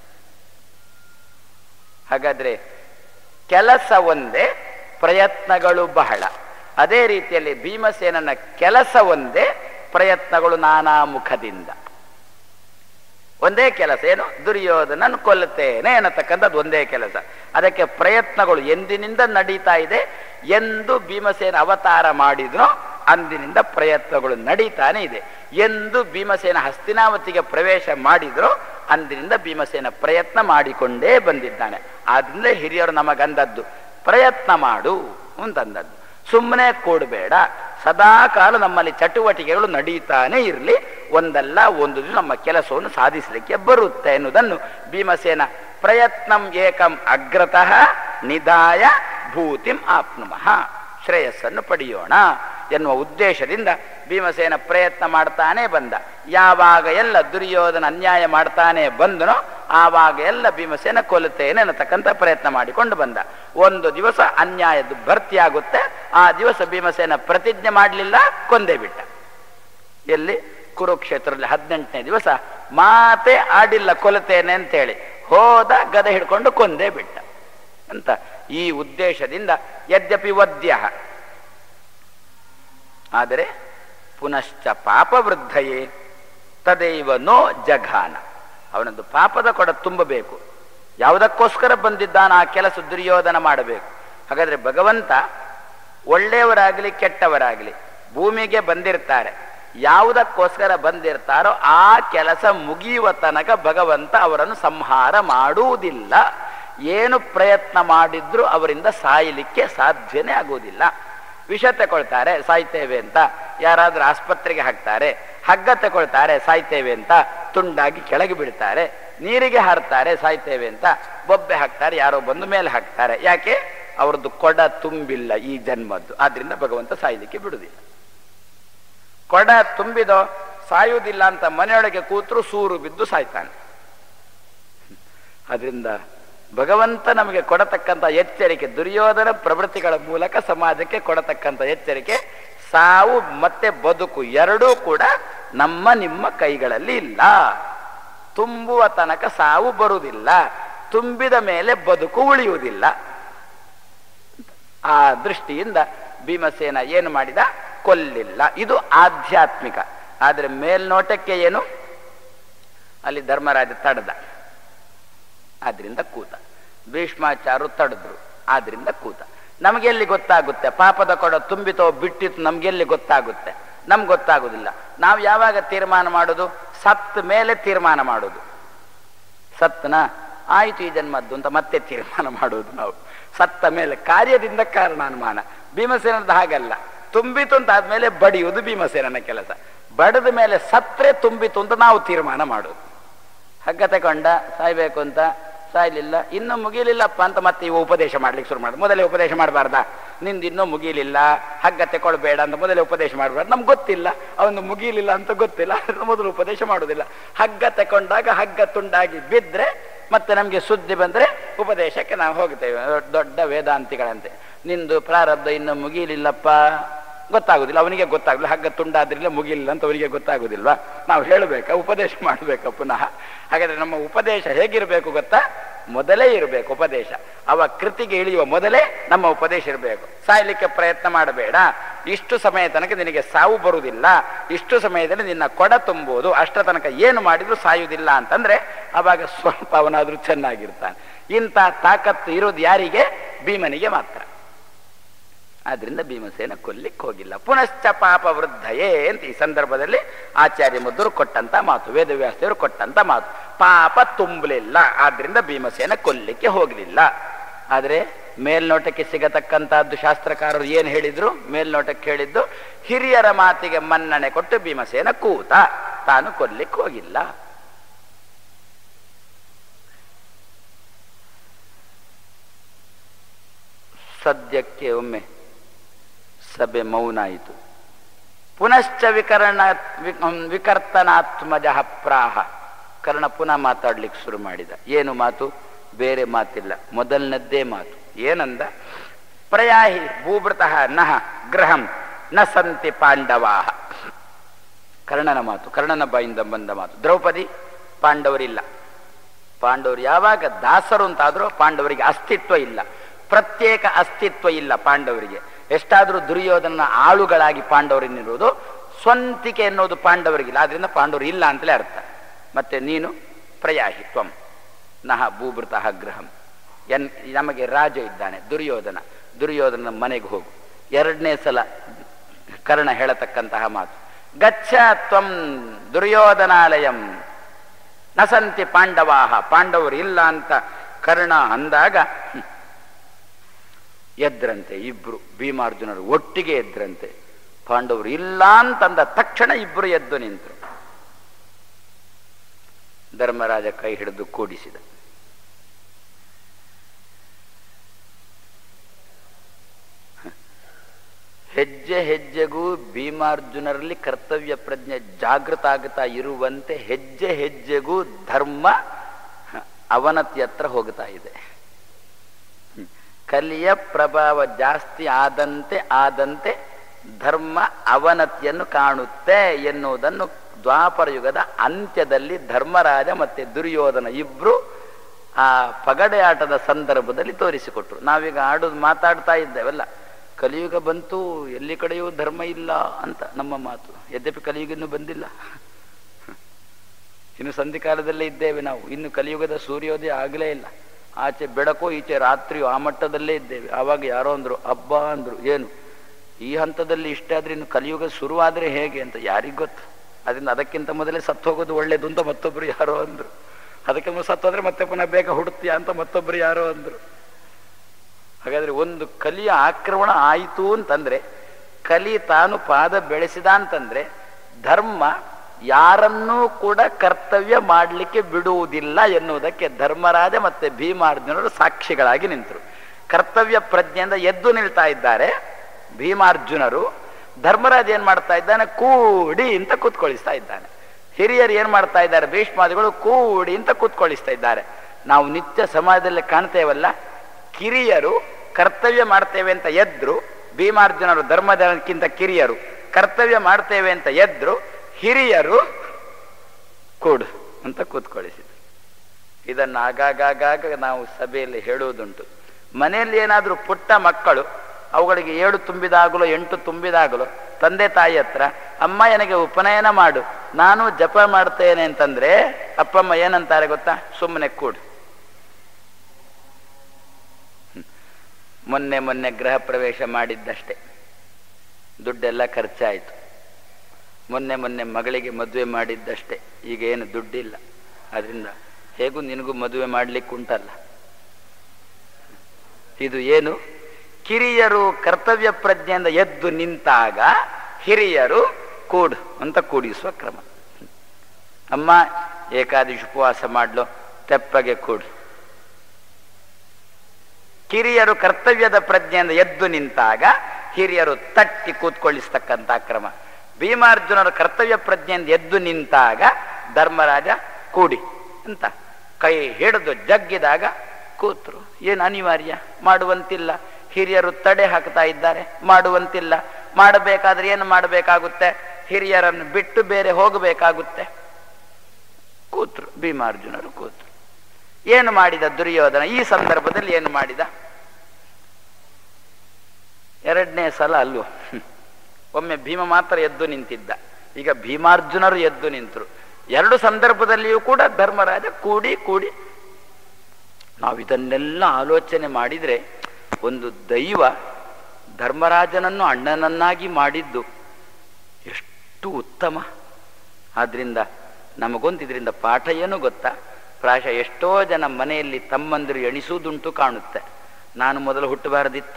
ಹಾಗಾದ್ರೆ ಕೆಲಸ ಒಂದೇ ಪ್ರಯತ್ನಗಳು ಬಹಳ ಅದೇ ರೀತಿಯಲ್ಲಿ ಭೀಮಸೇನನ ಕೆಲಸ ಒಂದೇ ಪ್ರಯತ್ನಗಳು ನಾನಾ ಮುಖದಿಂದ ಒಂದೇ ಕೆಲಸ ಏನು ದುರ್ಯೋಧನನ್ನು ಕೊಲ್ಲುತ್ತೇನೆ ಅನ್ನತಕ್ಕಂಥದ್ದು ಒಂದೇ ಕೆಲಸ ಅದಕ್ಕೆ ಪ್ರಯತ್ನಗಳು ಎಂದಿನಿಂದ ನಡೀತಾ ಇದೆ ಎಂದು ಭೀಮಸೇನ ಅವತಾರ ಮಾಡಿದ್ನೋ ಅಂದಿನಿಂದ ಪ್ರಯತ್ನಗಳು ನಡೀತಾನೆ ಇದೆ ಎಂದು ಭೀಮಸೇನ ಹಸ್ತಿನಾವತಿಗೆ ಪ್ರವೇಶ ಮಾಡಿದ್ರೋ ಅಂದಿನಿಂದ ಭೀಮಸೇನ ಪ್ರಯತ್ನ ಮಾಡಿಕೊಂಡೇ ಬಂದಿದ್ದಾನೆ ಆದ್ರಿಂದ ಹಿರಿಯರು ನಮಗಂದದ್ದು ಪ್ರಯತ್ನ ಮಾಡು ಅಂತಂದದ್ದು ಸುಮ್ಮನೆ ಕೂಡಬೇಡ ಸದಾ ಕಾಲ ನಮ್ಮಲ್ಲಿ ಚಟುವಟಿಕೆಗಳು ನಡೀತಾನೆ ಇರಲಿ ಒಂದಲ್ಲ ಒಂದು ದಿನ ನಮ್ಮ ಕೆಲಸವನ್ನು ಸಾಧಿಸಲಿಕ್ಕೆ ಬರುತ್ತೆ ಎನ್ನುವುದನ್ನು ಭೀಮಸೇನ ಪ್ರಯತ್ನಂ ಏಕಂ ಅಗ್ರತಃ ನಿಧಾಯ ಭೂತಿಂ ಆಪ್ನುಮಃ ಶ್ರೇಯಸ್ಸನ್ನು ಪಡೆಯೋಣ ಎನ್ನುವ ಉದ್ದೇಶದಿಂದ ಭೀಮಸೇನ ಪ್ರಯತ್ನ ಮಾಡ್ತಾನೆ ಬಂದ ಯಾವಾಗ ಎಲ್ಲ ದುರ್ಯೋಧನ ಅನ್ಯಾಯ ಮಾಡ್ತಾನೆ ಬಂದನೋ ಆವಾಗ ಎಲ್ಲ ಭೀಮಸೇನ ಕೊಲ್ಲುತ್ತೇನೆ ಅನ್ನತಕ್ಕಂಥ ಪ್ರಯತ್ನ ಮಾಡಿಕೊಂಡು ಬಂದ ಒಂದು ದಿವಸ ಅನ್ಯಾಯದ್ದು ಭರ್ತಿಯಾಗುತ್ತೆ ಆ ದಿವಸ ಭೀಮಸೇನ ಪ್ರತಿಜ್ಞೆ ಮಾಡಲಿಲ್ಲ ಕೊಂದೇ ಬಿಟ್ಟ ಎಲ್ಲಿ ಕುರುಕ್ಷೇತ್ರದಲ್ಲಿ ಹದಿನೆಂಟನೇ ದಿವಸ ಮಾತೆ ಆಡಿಲ್ಲ ಕೊಲ್ಲುತ್ತೇನೆ ಅಂತೇಳಿ ಹೋದ ಗದೆ ಹಿಡ್ಕೊಂಡು ಕೊಂದೇ ಬಿಟ್ಟ ಅಂತ ಈ ಉದ್ದೇಶದಿಂದ ಯದ್ಯಪಿ ವದ್ಯ ಆದರೆ ಪುನಶ್ಚ ಪಾಪವೃದ್ಧಯೇ ತದೈವ ನೋ ಜಘಾನ ಅವನದ್ದು ಪಾಪದ ಕೊಡ ತುಂಬಬೇಕು ಯಾವುದಕ್ಕೋಸ್ಕರ ಬಂದಿದ್ದಾನ ಆ ಕೆಲಸ ದುರ್ಯೋಧನ ಮಾಡಬೇಕು ಹಾಗಾದ್ರೆ ಭಗವಂತ ಒಳ್ಳೆಯವರಾಗಲಿ ಕೆಟ್ಟವರಾಗಲಿ ಭೂಮಿಗೆ ಬಂದಿರ್ತಾರೆ ಯಾವುದಕ್ಕೋಸ್ಕರ ಬಂದಿರ್ತಾರೋ ಆ ಕೆಲಸ ಮುಗಿಯುವ ತನಕ ಭಗವಂತ ಅವರನ್ನು ಸಂಹಾರ ಮಾಡುವುದಿಲ್ಲ ಏನು ಪ್ರಯತ್ನ ಮಾಡಿದ್ರೂ ಅವರಿಂದ ಸಾಯಲಿಕ್ಕೆ ಸಾಧ್ಯನೇ ಆಗುವುದಿಲ್ಲ ವಿಷ ತಗೊಳ್ತಾರೆ ಸಾಯ್ತೇವೆ ಅಂತ ಯಾರಾದ್ರೂ ಆಸ್ಪತ್ರೆಗೆ ಹಾಕ್ತಾರೆ ಹಗ್ಗ ತಗೊಳ್ತಾರೆ ಸಾಯ್ತೇವೆ ಅಂತ ತುಂಡಾಗಿ ಕೆಳಗೆ ಬಿಡ್ತಾರೆ ನೀರಿಗೆ ಹಾರ್ತಾರೆ ಸಾಯ್ತೇವೆ ಅಂತ ಬೊಬ್ಬೆ ಹಾಕ್ತಾರೆ ಯಾರೋ ಬಂದು ಮೇಲೆ ಹಾಕ್ತಾರೆ ಯಾಕೆ ಅವ್ರದ್ದು ಕೊಡ ತುಂಬಿಲ್ಲ ಈ ಜನ್ಮದ್ದು ಆದ್ರಿಂದ ಭಗವಂತ ಸಾಯ್ಲಿಕ್ಕೆ ಬಿಡುವುದಿಲ್ಲ ಕೊಡ ತುಂಬಿದೋ ಸಾಯುವುದಿಲ್ಲ ಅಂತ ಮನೆಯೊಳಗೆ ಕೂತರು ಸೂರು ಬಿದ್ದು ಸಾಯ್ತಾನೆ ಅದರಿಂದ ಭಗವಂತ ನಮಗೆ ಕೊಡತಕ್ಕಂಥ ಎಚ್ಚರಿಕೆ ದುರ್ಯೋಧನ ಪ್ರವೃತ್ತಿಗಳ ಮೂಲಕ ಸಮಾಜಕ್ಕೆ ಕೊಡತಕ್ಕಂಥ ಎಚ್ಚರಿಕೆ ಸಾವು ಮತ್ತೆ ಬದುಕು ಎರಡೂ ಕೂಡ ನಮ್ಮ ನಿಮ್ಮ ಕೈಗಳಲ್ಲಿ ಇಲ್ಲ ತುಂಬುವ ತನಕ ಸಾವು ಬರುವುದಿಲ್ಲ ತುಂಬಿದ ಮೇಲೆ ಬದುಕು ಉಳಿಯುವುದಿಲ್ಲ ಆ ದೃಷ್ಟಿಯಿಂದ ಭೀಮಸೇನ ಏನು ಮಾಡಿದ ಕೊಲ್ಲಿಲ್ಲ ಇದು ಆಧ್ಯಾತ್ಮಿಕ ಆದರೆ ಮೇಲ್ನೋಟಕ್ಕೆ ಏನು ಅಲ್ಲಿ ಧರ್ಮರಾಜ ತಡೆದ ಆದ್ರಿಂದ ಕೂತ ಭೀಷ್ಮಾಚಾರು ತಡೆದ್ರು ಆದ್ರಿಂದ ಕೂತ ನಮಗೆಲ್ಲಿ ಗೊತ್ತಾಗುತ್ತೆ ಪಾಪದ ಕೊಡ ತುಂಬಿತೋ ಬಿಟ್ಟಿತ್ತು ನಮ್ಗೆಲ್ಲಿ ಗೊತ್ತಾಗುತ್ತೆ ನಮ್ಗೆ ಗೊತ್ತಾಗುದಿಲ್ಲ ನಾವು ಯಾವಾಗ ತೀರ್ಮಾನ ಮಾಡೋದು ಸತ್ತ ಮೇಲೆ ತೀರ್ಮಾನ ಮಾಡೋದು ಸತ್ತನ ಆಯ್ತು ಈ ಜನ್ಮದ್ದು ಅಂತ ಮತ್ತೆ ತೀರ್ಮಾನ ಮಾಡೋದು ನಾವು ಸತ್ತ ಮೇಲೆ ಕಾರ್ಯದಿಂದ ಕಾರಣಾನುಮಾನ ಭೀಮಸೇನದ ಹಾಗಲ್ಲ ತುಂಬಿತು ಅಂತ ಆದ್ಮೇಲೆ ಬಡಿಯುವುದು ಭೀಮಸೇನನ ಕೆಲಸ ಬಡದ ಮೇಲೆ ಸತ್ರೆ ತುಂಬಿತು ಅಂತ ನಾವು ತೀರ್ಮಾನ ಮಾಡೋದು ಹಗ್ಗ ತಗೊಂಡ ಸಾಯ್ಬೇಕು ಅಂತ ಸಾಯ್ಲಿಲ್ಲ ಇನ್ನೂ ಮುಗಿಲಿಲ್ಲಪ್ಪ ಅಂತ ಮತ್ತೆ ಇವು ಉಪದೇಶ ಮಾಡ್ಲಿಕ್ಕೆ ಶುರು ಮಾಡಿ ಮೊದಲೇ ಉಪದೇಶ ಮಾಡಬಾರ್ದಾ ನಿಂದು ಇನ್ನೂ ಮುಗಿಲಿಲ್ಲ ಹಗ್ಗ ತಗೊಳ್ಬೇಡ ಅಂತ ಮೊದಲೇ ಉಪದೇಶ ಮಾಡಬಾರ್ದು ನಮ್ಗೆ ಗೊತ್ತಿಲ್ಲ ಅವನು ಮುಗಿಲಿಲ್ಲ ಅಂತ ಗೊತ್ತಿಲ್ಲ ಅದನ್ನ ಮೊದಲು ಉಪದೇಶ ಮಾಡುವುದಿಲ್ಲ ಹಗ್ಗ ತಕೊಂಡಾಗ ಹಗ್ಗ ತುಂಡಾಗಿ ಬಿದ್ರೆ ಮತ್ತೆ ನಮಗೆ ಸುದ್ದಿ ಬಂದ್ರೆ ಉಪದೇಶಕ್ಕೆ ನಾವು ಹೋಗ್ತೇವೆ ದೊಡ್ಡ ವೇದಾಂತಿಗಳಂತೆ ನಿಂದು ಪ್ರಾರಬ್ಧ ಇನ್ನು ಮುಗಿಲಿಲ್ಲಪ್ಪ ಗೊತ್ತಾಗುದಿಲ್ಲ ಅವನಿಗೆ ಗೊತ್ತಾಗುದಿಲ್ಲ ಹಗ್ಗ ತುಂಡಾದ್ರಿಲ್ಲ ಮುಗಿಲಿಲ್ಲ ಅಂತ ಅವನಿಗೆ ಗೊತ್ತಾಗುದಿಲ್ವಾ ನಾವು ಹೇಳಬೇಕಾ ಉಪದೇಶ ಮಾಡಬೇಕಾ ಪುನಃ ಹಾಗಾದ್ರೆ ನಮ್ಮ ಉಪದೇಶ ಹೇಗಿರಬೇಕು ಗೊತ್ತಾ ಮೊದಲೇ ಇರಬೇಕು ಉಪದೇಶ ಅವ ಕೃತಿಗೆ ಇಳಿಯುವ ಮೊದಲೇ ನಮ್ಮ ಉಪದೇಶ ಇರಬೇಕು ಸಾಯ್ಲಿಕ್ಕೆ ಪ್ರಯತ್ನ ಮಾಡಬೇಡ ಇಷ್ಟು ಸಮಯ ತನಕ ನಿನಗೆ ಸಾವು ಬರುವುದಿಲ್ಲ ಇಷ್ಟು ಸಮಯದಲ್ಲಿ ನಿನ್ನ ಕೊಡ ತುಂಬುವುದು ಅಷ್ಟ ತನಕ ಏನು ಮಾಡಿದ್ರು ಸಾಯುವುದಿಲ್ಲ ಅಂತಂದ್ರೆ ಅವಾಗ ಸ್ವಲ್ಪ ಅವನಾದ್ರೂ ಚೆನ್ನಾಗಿರ್ತಾನೆ ಇಂಥ ತಾಕತ್ತು ಇರೋದು ಯಾರಿಗೆ ಭೀಮನಿಗೆ ಮಾತ್ರ ಆದ್ರಿಂದ ಭೀಮಸೇನ ಕೊಲ್ಲಿಕ್ಕೆ ಹೋಗಿಲ್ಲ ಪುನಶ್ಚ ಪಾಪ ವೃದ್ಧಯೇ ಅಂತ ಈ ಸಂದರ್ಭದಲ್ಲಿ ಆಚಾರ್ಯ ಮುದ್ದರು ಕೊಟ್ಟಂತ ಮಾತು ವೇದವ್ಯಾಸದೇವರು ಕೊಟ್ಟಂತ ಮಾತು ಪಾಪ ತುಂಬಲಿಲ್ಲ ಆದ್ರಿಂದ ಭೀಮಸೇನ ಕೊಲ್ಲಿಕ್ಕೆ ಹೋಗಲಿಲ್ಲ ಆದ್ರೆ ಮೇಲ್ನೋಟಕ್ಕೆ ಸಿಗತಕ್ಕಂತಹದ್ದು ಶಾಸ್ತ್ರಕಾರರು ಏನು ಹೇಳಿದ್ರು ಮೇಲ್ನೋಟಕ್ಕೆ ಹೇಳಿದ್ದು ಹಿರಿಯರ ಮಾತಿಗೆ ಮನ್ನಣೆ ಕೊಟ್ಟು ಭೀಮಸೇನ ಕೂತ ತಾನು ಕೊಲ್ಲಿಕ್ಕೆ ಹೋಗಿಲ್ಲ ಸದ್ಯಕ್ಕೆ ಒಮ್ಮೆ ಸಭೆ ಮೌನ ಆಯಿತು ಪುನಶ್ಚ ವಿಕರಣ ವಿಕರ್ತನಾತ್ಮಜ ಪ್ರಾಹ ಕರ್ಣ ಪುನಃ ಮಾತಾಡ್ಲಿಕ್ಕೆ ಶುರು ಮಾಡಿದ ಏನು ಮಾತು ಬೇರೆ ಮಾತಿಲ್ಲ ಮೊದಲನದ್ದೇ ಮಾತು ಏನಂದ ಪ್ರಯಾಹಿ ಭೂಭೃತಃ ನಹ ಗೃಹಂ ನ ಸಂತಿ ಪಾಂಡವಾಹ ಕರ್ಣನ ಮಾತು ಕರ್ಣನ ಬಾಯಿಂದ ಬಂದ ಮಾತು ದ್ರೌಪದಿ ಪಾಂಡವರಿಲ್ಲ ಪಾಂಡವರು ಯಾವಾಗ ದಾಸರು ಅಂತಾದ್ರೂ ಪಾಂಡವರಿಗೆ ಅಸ್ತಿತ್ವ ಇಲ್ಲ ಪ್ರತ್ಯೇಕ ಅಸ್ತಿತ್ವ ಇಲ್ಲ ಪಾಂಡವರಿಗೆ ಎಷ್ಟಾದರೂ ದುರ್ಯೋಧನ ಆಳುಗಳಾಗಿ ಪಾಂಡವರಿನಿರುವುದು ಸ್ವಂತಿಕೆ ಎನ್ನುವುದು ಪಾಂಡವರಿಗಿಲ್ಲ ಆದ್ರಿಂದ ಪಾಂಡವರು ಇಲ್ಲ ಅಂತಲೇ ಅರ್ಥ ಮತ್ತೆ ನೀನು ಪ್ರಯಾಹಿ ತ್ವಂ ನಹ ಭೂಭೃತಃ ಗೃಹಂ ಎನ್ ನಮಗೆ ರಾಜ ಇದ್ದಾನೆ ದುರ್ಯೋಧನ ದುರ್ಯೋಧನ ಮನೆಗೆ ಹೋಗು ಎರಡನೇ ಸಲ ಕರ್ಣ ಹೇಳತಕ್ಕಂತಹ ಮಾತು ಗಚ್ಚ ತ್ವಂ ದುರ್ಯೋಧನಾಲಯಂ ನಸಂತಿ ಪಾಂಡವಾಹ ಪಾಂಡವರು ಇಲ್ಲ ಅಂತ ಕರ್ಣ ಅಂದಾಗ ಎದ್ರಂತೆ ಇಬ್ರು ಭೀಮಾರ್ಜುನರು ಒಟ್ಟಿಗೆ ಎದ್ರಂತೆ ಪಾಂಡವರು ಇಲ್ಲ ಅಂತಂದ ತಕ್ಷಣ ಇಬ್ರು ಎದ್ದು ನಿಂತರು ಧರ್ಮರಾಜ ಕೈ ಹಿಡಿದು ಕೂಡಿಸಿದ ಹೆಜ್ಜೆ ಹೆಜ್ಜೆಗೂ ಭೀಮಾರ್ಜುನರಲ್ಲಿ ಕರ್ತವ್ಯ ಪ್ರಜ್ಞೆ ಜಾಗೃತ ಆಗುತ್ತಾ ಇರುವಂತೆ ಹೆಜ್ಜೆ ಹೆಜ್ಜೆಗೂ ಧರ್ಮ ಅವನತಿ ಹತ್ರ ಹೋಗ್ತಾ ಇದೆ ಕಲಿಯ ಪ್ರಭಾವ ಜಾಸ್ತಿ ಆದಂತೆ ಆದಂತೆ ಧರ್ಮ ಅವನತಿಯನ್ನು ಕಾಣುತ್ತೆ ಎನ್ನುವುದನ್ನು ದ್ವಾಪರ ಯುಗದ ಅಂತ್ಯದಲ್ಲಿ ಧರ್ಮರಾಜ ಮತ್ತೆ ದುರ್ಯೋಧನ ಇಬ್ರು ಆ ಪಗಡೆ ಆಟದ ಸಂದರ್ಭದಲ್ಲಿ ತೋರಿಸಿಕೊಟ್ರು ನಾವೀಗ ಆಡೋದು ಮಾತಾಡ್ತಾ ಇದ್ದೇವಲ್ಲ ಕಲಿಯುಗ ಬಂತು ಎಲ್ಲಿ ಕಡೆಯೂ ಧರ್ಮ ಇಲ್ಲ ಅಂತ ನಮ್ಮ ಮಾತು ಯದ್ಯಪಿ ಕಲಿಯುಗ ಇನ್ನೂ ಬಂದಿಲ್ಲ ಇನ್ನು ಸಂಧಿಕಾಲದಲ್ಲೇ ಇದ್ದೇವೆ ನಾವು ಇನ್ನು ಕಲಿಯುಗದ ಸೂರ್ಯೋದಯ ಆಗಲೇ ಇಲ್ಲ ಆಚೆ ಬೆಳಕು ಈಚೆ ರಾತ್ರಿಯು ಆ ಮಟ್ಟದಲ್ಲೇ ಇದ್ದೇವೆ ಆವಾಗ ಯಾರೋ ಅಂದ್ರು ಹಬ್ಬ ಅಂದ್ರು ಏನು ಈ ಹಂತದಲ್ಲಿ ಇಷ್ಟ ಆದ್ರೆ ಇನ್ನು ಕಲಿಯುಗ ಶುರುವಾದ್ರೆ ಹೇಗೆ ಅಂತ ಯಾರಿಗ್ ಗೊತ್ತು ಅದರಿಂದ ಅದಕ್ಕಿಂತ ಮೊದಲೇ ಸತ್ತು ಹೋಗೋದು ಒಳ್ಳೇದು ಅಂತ ಮತ್ತೊಬ್ರು ಯಾರೋ ಅಂದ್ರು ಅದಕ್ಕೆ ಮೊದಲು ಸತ್ತೋದ್ರೆ ಮತ್ತೆ ಪುನಃ ಬೇಗ ಹುಡುಕ್ತೀಯ ಅಂತ ಮತ್ತೊಬ್ರು ಯಾರೋ ಅಂದ್ರು ಹಾಗಾದ್ರೆ ಒಂದು ಕಲಿಯ ಆಕ್ರಮಣ ಆಯಿತು ಅಂತಂದ್ರೆ ಕಲಿ ತಾನು ಪಾದ ಬೆಳೆಸಿದ ಅಂತಂದ್ರೆ ಧರ್ಮ ಯಾರನ್ನೂ ಕೂಡ ಕರ್ತವ್ಯ ಮಾಡಲಿಕ್ಕೆ ಬಿಡುವುದಿಲ್ಲ ಎನ್ನುವುದಕ್ಕೆ ಧರ್ಮರಾಜ ಮತ್ತೆ ಭೀಮಾರ್ಜುನರು ಸಾಕ್ಷಿಗಳಾಗಿ ನಿಂತರು ಕರ್ತವ್ಯ ಪ್ರಜ್ಞೆಯಿಂದ ಎದ್ದು ನಿಲ್ತಾ ಇದ್ದಾರೆ ಭೀಮಾರ್ಜುನರು ಧರ್ಮರಾಜ ಏನ್ ಮಾಡ್ತಾ ಇದ್ದಾನೆ ಕೂಡಿ ಅಂತ ಕೂತ್ಕೊಳಿಸ್ತಾ ಇದ್ದಾನೆ ಹಿರಿಯರು ಏನ್ ಮಾಡ್ತಾ ಇದ್ದಾರೆ ಭೀಷ್ಮಾದಿಗಳು ಕೂಡಿ ಅಂತ ಕೂತ್ಕೊಳಿಸ್ತಾ ಇದ್ದಾರೆ ನಾವು ನಿತ್ಯ ಸಮಾಜದಲ್ಲಿ ಕಾಣ್ತೇವಲ್ಲ ಕಿರಿಯರು ಕರ್ತವ್ಯ ಮಾಡ್ತೇವೆ ಅಂತ ಎದ್ರು ಭೀಮಾರ್ಜುನರು ಧರ್ಮದಕ್ಕಿಂತ ಕಿರಿಯರು ಕರ್ತವ್ಯ ಮಾಡ್ತೇವೆ ಅಂತ ಎದ್ರು ಹಿರಿಯರು ಕೂಡು ಅಂತ ಕೂತ್ಕೊಳಿಸಿದ್ರು ಇದನ್ನು ಆಗಾಗಾಗ ನಾವು ಸಭೆಯಲ್ಲಿ ಹೇಳುವುದುಂಟು ಮನೆಯಲ್ಲಿ ಏನಾದರೂ ಪುಟ್ಟ ಮಕ್ಕಳು ಅವುಗಳಿಗೆ ಏಳು ತುಂಬಿದಾಗಲೋ ಎಂಟು ತುಂಬಿದಾಗಲೋ ತಂದೆ ತಾಯಿ ಹತ್ರ ಅಮ್ಮ ನನಗೆ ಉಪನಯನ ಮಾಡು ನಾನು ಜಪ ಮಾಡ್ತೇನೆ ಅಂತಂದ್ರೆ ಅಪ್ಪಮ್ಮ ಏನಂತಾರೆ ಗೊತ್ತಾ ಸುಮ್ಮನೆ ಕೂಡು ಹ್ಮ್. ಮೊನ್ನೆ ಮೊನ್ನೆ ಗೃಹ ಪ್ರವೇಶ ಮಾಡಿದ್ದಷ್ಟೇ ದುಡ್ಡೆಲ್ಲ ಖರ್ಚಾಯಿತು ಮೊನ್ನೆ ಮೊನ್ನೆ ಮಗಳಿಗೆ ಮದುವೆ ಮಾಡಿದ್ದಷ್ಟೇ ಈಗ ಏನು ದುಡ್ಡಿಲ್ಲ ಅದರಿಂದ ಹೇಗೂ ನಿನಗೂ ಮದುವೆ ಮಾಡ್ಲಿಕ್ಕೆ ಉಂಟಲ್ಲ ಇದು ಏನು ಕಿರಿಯರು ಕರ್ತವ್ಯ ಪ್ರಜ್ಞೆಯಿಂದ ಎದ್ದು ನಿಂತಾಗ ಹಿರಿಯರು ಕೂಡು ಅಂತ ಕೂಡಿಸುವ ಕ್ರಮ ಅಮ್ಮ ಏಕಾದಶಿ ಉಪವಾಸ ಮಾಡ್ಲು ತೆಪ್ಪಗೆ ಕೂಡು ಕಿರಿಯರು ಕರ್ತವ್ಯದ ಪ್ರಜ್ಞೆಯಿಂದ ಎದ್ದು ನಿಂತಾಗ ಹಿರಿಯರು ತಟ್ಟಿ ಕೂತ್ಕೊಳ್ಳಿಸ್ತಕ್ಕಂಥ ಕ್ರಮ ಭೀಮಾರ್ಜುನರು ಕರ್ತವ್ಯ ಪ್ರಜ್ಞೆಯಿಂದ ಎದ್ದು ನಿಂತಾಗ ಧರ್ಮರಾಜ ಕೂಡಿ ಅಂತ ಕೈ ಹಿಡಿದು ಜಗ್ಗಿದಾಗ ಕೂತ್ರು ಏನು ಅನಿವಾರ್ಯ ಮಾಡುವಂತಿಲ್ಲ ಹಿರಿಯರು ತಡೆ ಹಾಕ್ತಾ ಇದ್ದಾರೆ ಮಾಡುವಂತಿಲ್ಲ ಮಾಡಬೇಕಾದ್ರೆ ಏನು ಮಾಡಬೇಕಾಗುತ್ತೆ ಹಿರಿಯರನ್ನು ಬಿಟ್ಟು ಬೇರೆ ಹೋಗಬೇಕಾಗುತ್ತೆ ಕೂತ್ರು ಭೀಮಾರ್ಜುನರು ಕೂತ್ರು ಏನು ಮಾಡಿದ ದುರ್ಯೋಧನ ಈ ಸಂದರ್ಭದಲ್ಲಿ ಏನು ಮಾಡಿದ ಎರಡನೇ ಸಲ ಅಲ್ವೋ ಹ್ಮ್. ಒಮ್ಮೆ ಭೀಮ ಮಾತ್ರ ಎದ್ದು ನಿಂತಿದ್ದ ಈಗ ಭೀಮಾರ್ಜುನರು ಎದ್ದು ನಿಂತರು ಎರಡು ಸಂದರ್ಭದಲ್ಲಿಯೂ ಕೂಡ ಧರ್ಮರಾಜ ಕೂಡಿ ಕೂಡಿ ನಾವು ಇದನ್ನೆಲ್ಲ ಆಲೋಚನೆ ಮಾಡಿದ್ರೆ ಒಂದು ದೈವ ಧರ್ಮರಾಜನನ್ನು ಅಣ್ಣನನ್ನಾಗಿ ಮಾಡಿದ್ದು ಎಷ್ಟು ಉತ್ತಮ ಆದ್ರಿಂದ ನಮಗೊಂದು ಇದರಿಂದ ಪಾಠ ಏನು ಗೊತ್ತಾ ಪ್ರಾಯಶಃ ಎಷ್ಟೋ ಜನ ಮನೆಯಲ್ಲಿ ತಮ್ಮಂದಿರು ಎಣಿಸುವುದುಂಟು ಕಾಣುತ್ತೆ ನಾನು ಮೊದಲು ಹುಟ್ಟಬಾರದಿತ್ತ